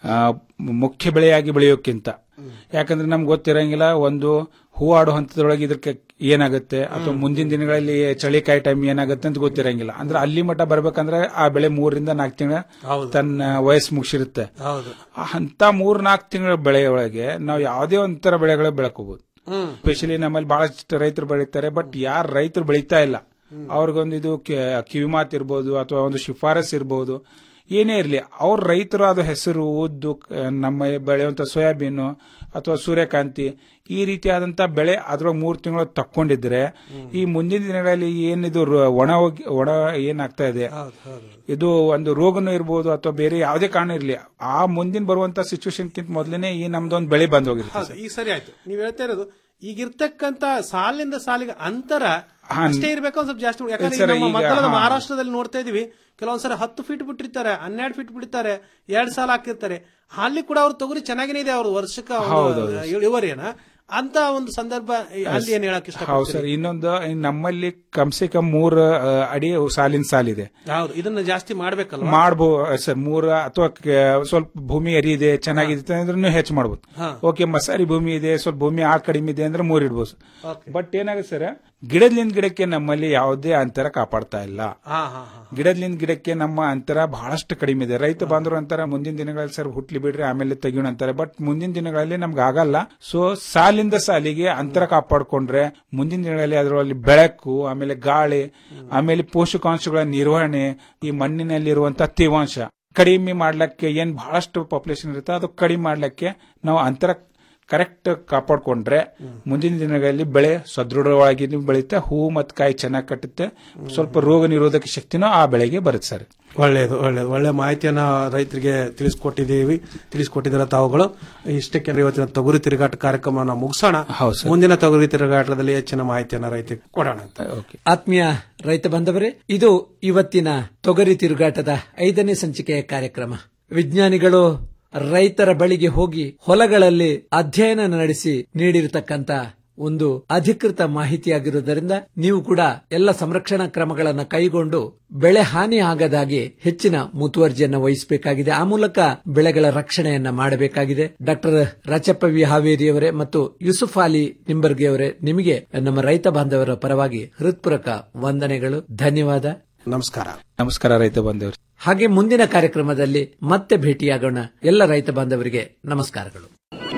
ಆ, ಮುಖ್ಯ ಬೆಳೆಯಾಗಿ ಬೆಳೆಯೋಕ್ಕಿಂತ ಯಾಕಂದ್ರೆ ನಮ್ಗೆ ಗೊತ್ತಿರಂಗಿಲ್ಲ ಒಂದು ಹೂವಾಡೋ ಹಂತದೊಳಗೆ ಇದಕ್ಕೆ ಏನಾಗುತ್ತೆ ಅಥವಾ ಮುಂದಿನ ದಿನಗಳಲ್ಲಿ ಚಳಿಕಾಯಿ ಟೈಮ್ ಏನಾಗುತ್ತೆ ಅಂತ ಗೊತ್ತಿರಂಗಿಲ್ಲ ಅಂದ್ರೆ ಅಲ್ಲಿ ಮಟ್ಟ ಬರ್ಬೇಕಂದ್ರೆ ಆ ಬೆಳೆ ಮೂರರಿಂದ ನಾಲ್ಕು ತಿಂಗಳ ಹೌದು. ತನ್ನ ವಯಸ್ಸು ಮುಗಿಸಿರುತ್ತೆ ಹೌದು ಅಂತ ಮೂರ್ ನಾಲ್ಕು ತಿಂಗಳ ಬೆಳೆ ಒಳಗೆ ನಾವು ಯಾವುದೇ ಒಂಥರ ಬೆಳೆಗಳ ಬೆಳಕೋಬಹುದು ಹ್ಮ್ ಸ್ಪೆಷಲಿ ನಮ್ಮಲ್ಲಿ ಬಹಳಷ್ಟು ರೈತರು ಬೆಳೀತಾರೆ ಬಟ್ ಯಾರು ರೈತರು ಬೆಳೀತಾ ಇಲ್ಲ ಅವ್ರಿಗೊಂದು ಇದು ಕಿ- ಕಿವಿಮಾತ್ ಇರ್ಬೋದು ಅಥವಾ ಒಂದು ಶಿಫಾರಸ್ ಇರ್ಬೋದು ಏನೇ ಇರಲಿ ಅವ್ರ ರೈತರು ಅದು ಹೆಸರು ಉದ್ದು ಕ- ನಮ್ಮ ಬೆಳೆಯುವಂತ ಸೋಯಾಬೀನು ಅಥವಾ ಸೂರ್ಯಕಾಂತಿ ಈ ರೀತಿಯಾದಂತ ಬೆಳೆ ಅದ್ರೊಳಗೆ ಮೂರು ತಿಂಗಳು ತಕ್ಕೊಂಡಿದ್ರೆ ಈ ಮುಂದಿನ ದಿನಗಳಲ್ಲಿ ಏನಿದು ರ- ಒಣ ಹೋಗಿ- ಒಣ ಏನಾಗ್ತಾ ಇದೆ ಇದು ಒಂದು ರೋಗನೂ ಇರ್ಬೋದು ಅಥವಾ ಬೇರೆ ಯಾವುದೇ ಕಾರಣ ಇರಲಿ ಆ ಮುಂದಿನ ಬರುವಂತ ಸಿಚುವೇಶನ್ಕಿಂತ ಮೊದಲನೇ ಈ ನಮ್ದೊಂದು ಬೆಳೆ ಬಂದ್ ಹೋಗಿರುತ್ತೆ ಹೌದು ಈಗ ಸರಿ ಆಯ್ತು ನೀವ್ ಹೇಳ್ತಾ ಇರೋದು ಈಗಿರ್ತಕ್ಕಂತ ಸಾಲಿಂದ ಸಾಲಿಗೆ ಅಂತರ ಹಾ, ಅಷ್ಟೇ ಇರ್ಬೇಕು ಒಂದ್ ಸ್ವಲ್ಪ ಜಾಸ್ತಿ ಮಾಡ್ಬೇಕು. ಯಾಕಂದ್ರೆ ಸರ್, ಈಗ ನಮ್ಮ ಈಗ, ಮಕ್ಕಳನ್ನ ಹಾ. ಮಹಾರಾಷ್ಟ್ರದಲ್ಲಿ ನೋಡ್ತಾ ಇದೀವಿ ಕೆಲವೊಂದ್ಸಲ ಹತ್ತು ಫೀಟ್ ಬಿಟ್ಟಿರ್ತಾರೆ ಹನ್ನೆರಡು ಫೀಟ್ ಬಿಡ್ತಾರೆ ಎರಡ್ ಸಾಲ ಹಾಕಿರ್ತಾರೆ ಅಲ್ಲಿ ಕೂಡ ಅವ್ರ ತೊಗರಿ ಚೆನ್ನಾಗೇನೆ ಇದೆ ಅವ್ರ ವರ್ಷಕ್ಕ ಹೌದು, ಒಂದು ಹೌದು. ಇಳುವರಿಯನ್ನ ಅಂತ ಒಂದು ಸಂದರ್ಭ ಅಲ್ಲಿ ಏನ್ ಹೇಳಕ್ ಹೌದು ಸರ್ ಇಷ್ಟ ಇನ್ನೊಂದು ಇನ್ ನಮ್ಮಲ್ಲಿ ಕಮ್ಸೆ ಕಮ್ ಮೂರ್ ಆ, ಅಡಿ ಸಾಲಿನ ಸಾಲಿದೆ ಹೌದು ಇದನ್ನ ಜಾಸ್ತಿ ಮಾಡ್ಬೇಕಲ್ವಾ ಮಾಡಬಹುದು ಸರ್ ಮೂರ ಅಥವಾ ಕ- ಸ್ವಲ್ಪ ಭೂಮಿ ಅರಿ ಇದೆ ಚೆನ್ನಾಗಿದೆ ಅಂದ್ರೆ ಹೆಚ್ಚು ಮಾಡಬಹುದು ಹಾ. ಓಕೆ ಮಸಾರಿ ಭೂಮಿ ಇದೆ ಸ್ವಲ್ಪ ಭೂಮಿ ಆ ಕಡಿಮೆ ಇದೆ ಅಂದ್ರೆ ಮೂರ್ ಇಡ್ಬೋದು Okay. ಬಟ್ ಏನಾಗುತ್ತೆ ಸರ್ ಗಿಡದಿಂದ ಗಿಡಕ್ಕೆ ನಮ್ಮಲ್ಲಿ ಯಾವುದೇ ಅಂತರ ಕಾಪಾಡ್ತಾ ಇಲ್ಲ ಹಾ ಹಾ ಹಾ ಗಿಡದಿಂದ ಗಿಡಕ್ಕೆ ನಮ್ಮ ಅಂತರ ಬಹಳಷ್ಟು ಕಡಿಮೆ ಇದೆ ರೈತ ಬಾಂಧವರು ಅಂತಾರ ಮುಂದಿನ ದಿನಗಳಲ್ಲಿ ಸರ್ ಹುಟ್ಲಿ ಬಿಡ್ರಿ ಆಮೇಲೆ ತೆಗಿಯೋಣ ಅಂತಾರೆ ಬಟ್ ಮುಂದಿನ ದಿನಗಳಲ್ಲಿ ನಮ್ಗೆ ಆಗಲ್ಲ ಸೊ ಸಾಲಿಂದ ಸಾಲಿಗೆ ಅಂತರ ಕಾಪಾಡ್ಕೊಂಡ್ರೆ ಮುಂದಿನ ದಿನಗಳಲ್ಲಿ ಅದರಲ್ಲಿ ಬೆಳಕು ಆಮೇಲೆ ಗಾಳಿ ಆಮೇಲೆ ಪೋಷಕಾಂಶಗಳ ನಿರ್ವಹಣೆ ಈ ಮಣ್ಣಿನಲ್ಲಿರುವಂತ ತೇವಾಂಶ ಕಡಿಮೆ ಮಾಡ್ಲಿಕ್ಕೆ ಏನ್ ಬಹಳಷ್ಟು ಪಾಪ್ಯುಲೇಷನ್ ಇರುತ್ತೆ ಅದು ಕಡಿಮೆ ಮಾಡ್ಲಿಕ್ಕೆ ನಾವು ಅಂತರ ಕರೆಕ್ಟ್ ಕಾಪಾಡ್ಕೊಂಡ್ರೆ ಮುಂದಿನ ದಿನಗಳಲ್ಲಿ ಬೆಳೆ ಸದೃಢವಾಗಿ ಬೆಳೀತಾ ಹೂವು ಮತ್ತು ಕಾಯಿ ಚೆನ್ನಾಗಿ ಕಟ್ಟುತ್ತೆ ಸ್ವಲ್ಪ ರೋಗ ನಿರೋಧಕ ಶಕ್ತಿನೂ ಆ ಬೆಳೆಗೆ ಬರುತ್ತೆ ಸರ್ ಒಳ್ಳೆಯದು ಒಳ್ಳೆಯದು ಒಳ್ಳೆ ಮಾಹಿತಿಯನ್ನ ರೈತರಿಗೆ ತಿಳಿಸ್ಕೊಟ್ಟಿದ್ದೀವಿ ತಿಳಿಸ್ಕೊಟ್ಟಿದ್ದೀರ ತಾವುಗಳು ಇಷ್ಟಕ್ಕೆ ಇವತ್ತಿನ ತೊಗರಿ ತಿರುಗಾಟ ಕಾರ್ಯಕ್ರಮನ ಮುಗಿಸೋಣ ಮುಂದಿನ ತೊಗರಿ ತಿರುಗಾಟದಲ್ಲಿ ಹೆಚ್ಚಿನ ಮಾಹಿತಿಯನ್ನ ರೈತರಿಗೆ ಕೊಡೋಣ ಅಂತ ಆತ್ಮೀಯ ರೈತ ಬಾಂಧವರೇ ಇದು ಇವತ್ತಿನ ತೊಗರಿ ತಿರುಗಾಟದ ಐದನೇ ಸಂಚಿಕೆಯ ಕಾರ್ಯಕ್ರಮ ವಿಜ್ಞಾನಿಗಳು ರೈತರ ಬಳಿಗೆ ಹೋಗಿ ಹೊಲಗಳಲ್ಲಿ ಅಧ್ಯಯನ ನಡೆಸಿ ನೀಡಿರತಕ್ಕಂತ ಒಂದು ಅಧಿಕೃತ ಮಾಹಿತಿಯಾಗಿರುವುದರಿಂದ ನೀವು ಕೂಡ ಎಲ್ಲ ಸಂರಕ್ಷಣಾ ಕ್ರಮಗಳನ್ನು ಕೈಗೊಂಡು ಬೆಳೆ ಹಾನಿ ಆಗದಾಗೆ ಹೆಚ್ಚಿನ ಮುತುವರ್ಜಿಯನ್ನು ವಹಿಸಬೇಕಾಗಿದೆ ಆ ಮೂಲಕ ಬೆಳೆಗಳ ರಕ್ಷಣೆಯನ್ನ ಮಾಡಬೇಕಾಗಿದೆ ಡಾಕ್ಟರ್ ರಾಚಪ್ಪ ವಿ ಹಾವೇರಿಯವರೇ ಮತ್ತು ಯೂಸುಫ್ ಅಲಿ ನಿಂಬರ್ಗಿ ಅವರೇ ನಿಮಗೆ ನಮ್ಮ ರೈತ ಬಾಂಧವರ ಪರವಾಗಿ ಹೃತ್ಪೂರ್ವಕ ವಂದನೆಗಳು ಧನ್ಯವಾದ ನಮಸ್ಕಾರ ನಮಸ್ಕಾರ ರೈತ ಬಾಂಧವರು ಹಾಗೆ ಮುಂದಿನ ಕಾರ್ಯಕ್ರಮದಲ್ಲಿ ಮತ್ತೆ ಭೇಟಿಯಾಗೋಣ ಎಲ್ಲ ರೈತ ಬಾಂಧವರಿಗೆ ನಮಸ್ಕಾರಗಳು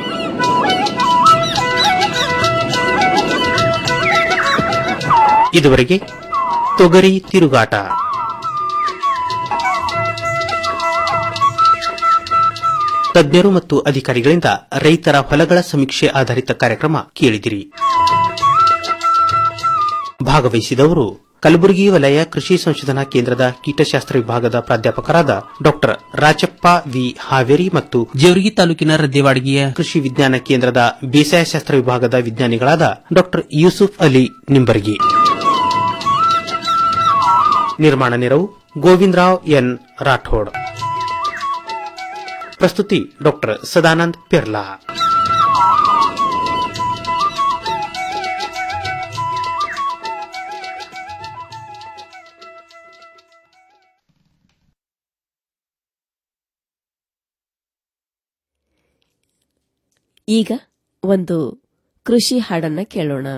ಇದುವರೆಗೆ ತೊಗರಿ ತಿರುಗಾಟ ತಜ್ಞರು ಮತ್ತು ಅಧಿಕಾರಿಗಳಿಂದ ರೈತರ ಹೊಲಗಳ ಸಮೀಕ್ಷೆ ಆಧಾರಿತ ಕಾರ್ಯಕ್ರಮ ಕೇಳಿದಿರಿ ಭಾಗವಹಿಸಿದವರು ಕಲಬುರಗಿ ವಲಯ ಕೃಷಿ ಸಂಶೋಧನಾ ಕೇಂದ್ರದ ಕೀಟಶಾಸ್ತ್ರ ವಿಭಾಗದ ಪ್ರಾಧ್ಯಾಪಕರಾದ ಡಾಕ್ಟರ್ ರಾಜಪ್ಪ ವಿ ಹಾವೇರಿ ಮತ್ತು ಜೇವರ್ಗಿ ತಾಲೂಕಿನ ರದ್ದೇವಾಡಿಗೆಯ ಕೃಷಿ ವಿಜ್ಞಾನ ಕೇಂದ್ರದ ಬೇಸಾಯ ಶಾಸ್ತ್ರ ವಿಭಾಗದ ವಿಜ್ಞಾನಿಗಳಾದ ಡಾಕ್ಟರ್ ಯೂಸುಫ್ ಅಲಿ ನಿಂಬರ್ಗಿ ನಿರ್ಮಾಣ ನೆರವು ಗೋವಿಂದರಾವ್ ಎನ್ ರಾಠೋಡ್ ಪ್ರಸ್ತುತಿ ಡಾಕ್ಟರ್ ಸದಾನಂದ್ ಪೆರ್ಲಾ ಈಗ ಒಂದು ಕೃಷಿ ಹಾಡನ್ನ ಕೇಳೋಣ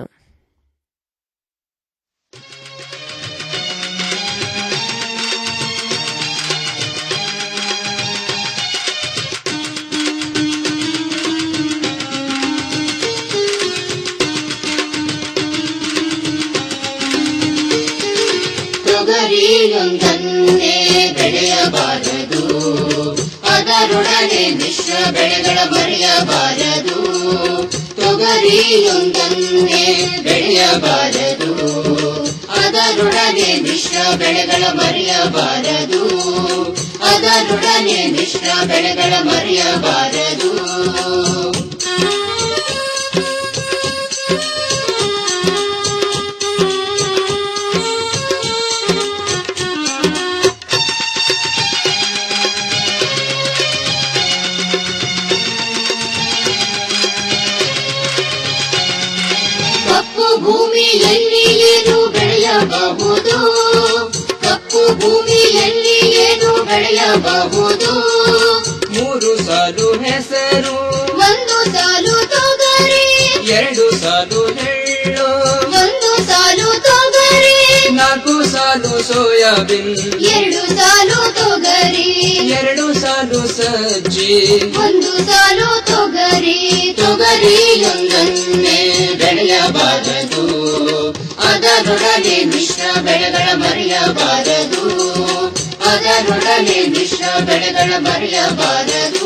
ತೊಗರಿಯೊಂದನ್ನೇ ಬೆಳೆಯಬಾರದು ಅದರೊಡನೆ ಮಿಶ್ರ ಬೆಳೆಗಳ ಬರೆಯಬಾರದು ತೊಗರಿಯೊಂದನ್ನೇ ಬೆಳೆಯಬಾರದು ಅದರೊಡನೆ ಮಿಶ್ರ ಬೆಳೆಗಳ ಮರೆಯಬಾರದು ಅದರೊಡನೆ ಮಿಶ್ರ ಬೆಳೆಗಳ ಮರೆಯಬಾರದು ಕಪ್ಪು ಭೂಮಿಯಲ್ಲಿ ಏನು ಬೆಳೆಯಬಹುದು ಕಪ್ಪು ಭೂಮಿಯಲ್ಲಿ ಏನು ಬೆಳೆಯಬಹುದು ಮೂರು ಸಾಲು ಹೆಸರು ಒಂದು ಸಾಲು ತೊಗರಿ ಎರಡು ಸಾಲು ಎಳ್ಳು ಒಂದು ಸಾಲು ತೊಗರಿ ನಾಲ್ಕು ಸಾಲು ಸೋಯಾಬೀನ್ ಎರಡು ಸಾಲು ತೊಗರಿ ಎರಡು ಸಾಲು ಸಜ್ಜಿ ಒಂದು ಸಾಲು ತೊಗರಿ ತೊಗರಿಯೊಂದನ್ನೇ ಬೆಳೆಯಬಾರದು ಅದರೊಡನೆ ಮಿಶ್ರ ಬೆಳೆಗಳ ಮರೆಯಬಾರದು ಅದರೊಡನೆ ಮಿಶ್ರ ಬೆಳೆಗಳ ಮರೆಯಬಾರದು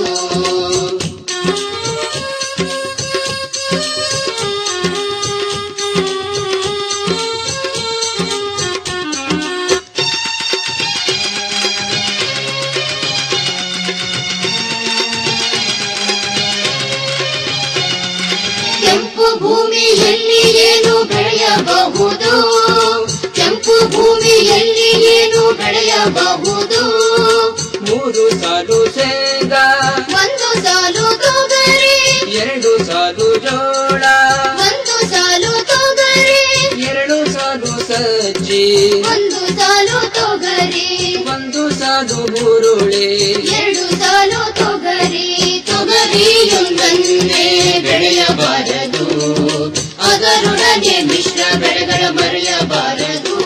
ಕೆಂಪು ಭೂಮಿಯಲ್ಲಿ ಏನು ಬೆಳೆಯಬಹುದು ಕೆಂಪು ಭೂಮಿಯಲ್ಲಿ ಏನು ಬೆಳೆಯಬಹುದು ಮೂರು ಸಾಲು ಶೇಂಗಾ ಒಂದು ಸಾಲು ತೊಗರಿ ಎರಡು ಸಾಲು ಜೋಳ ಒಂದು ಸಾಲು ತೊಗರಿ ಎರಡು ಸಾಲು ಸಜ್ಜಿ ಒಂದು ಸಾಲು ತೊಗರಿ ಒಂದು ಸಾಲು ಹುರುಳಿ ಎರಡು ಸಾಲು ತೊಗರಿ ತೊಗರಿಯೊಂದನ್ನೇ ಬೆಳೆಯಬಾರದು ಅದರೊಡನೆ ಮಿಶ್ರ ಬೆಳೆಗಳ ಮರೆಯಬಾರದು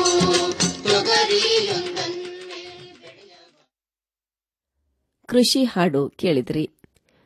ತೊಗರಿಯೊಂದನ್ನೇ ಕೃಷಿ ಹಾಡು ಕೇಳಿದ್ರಿ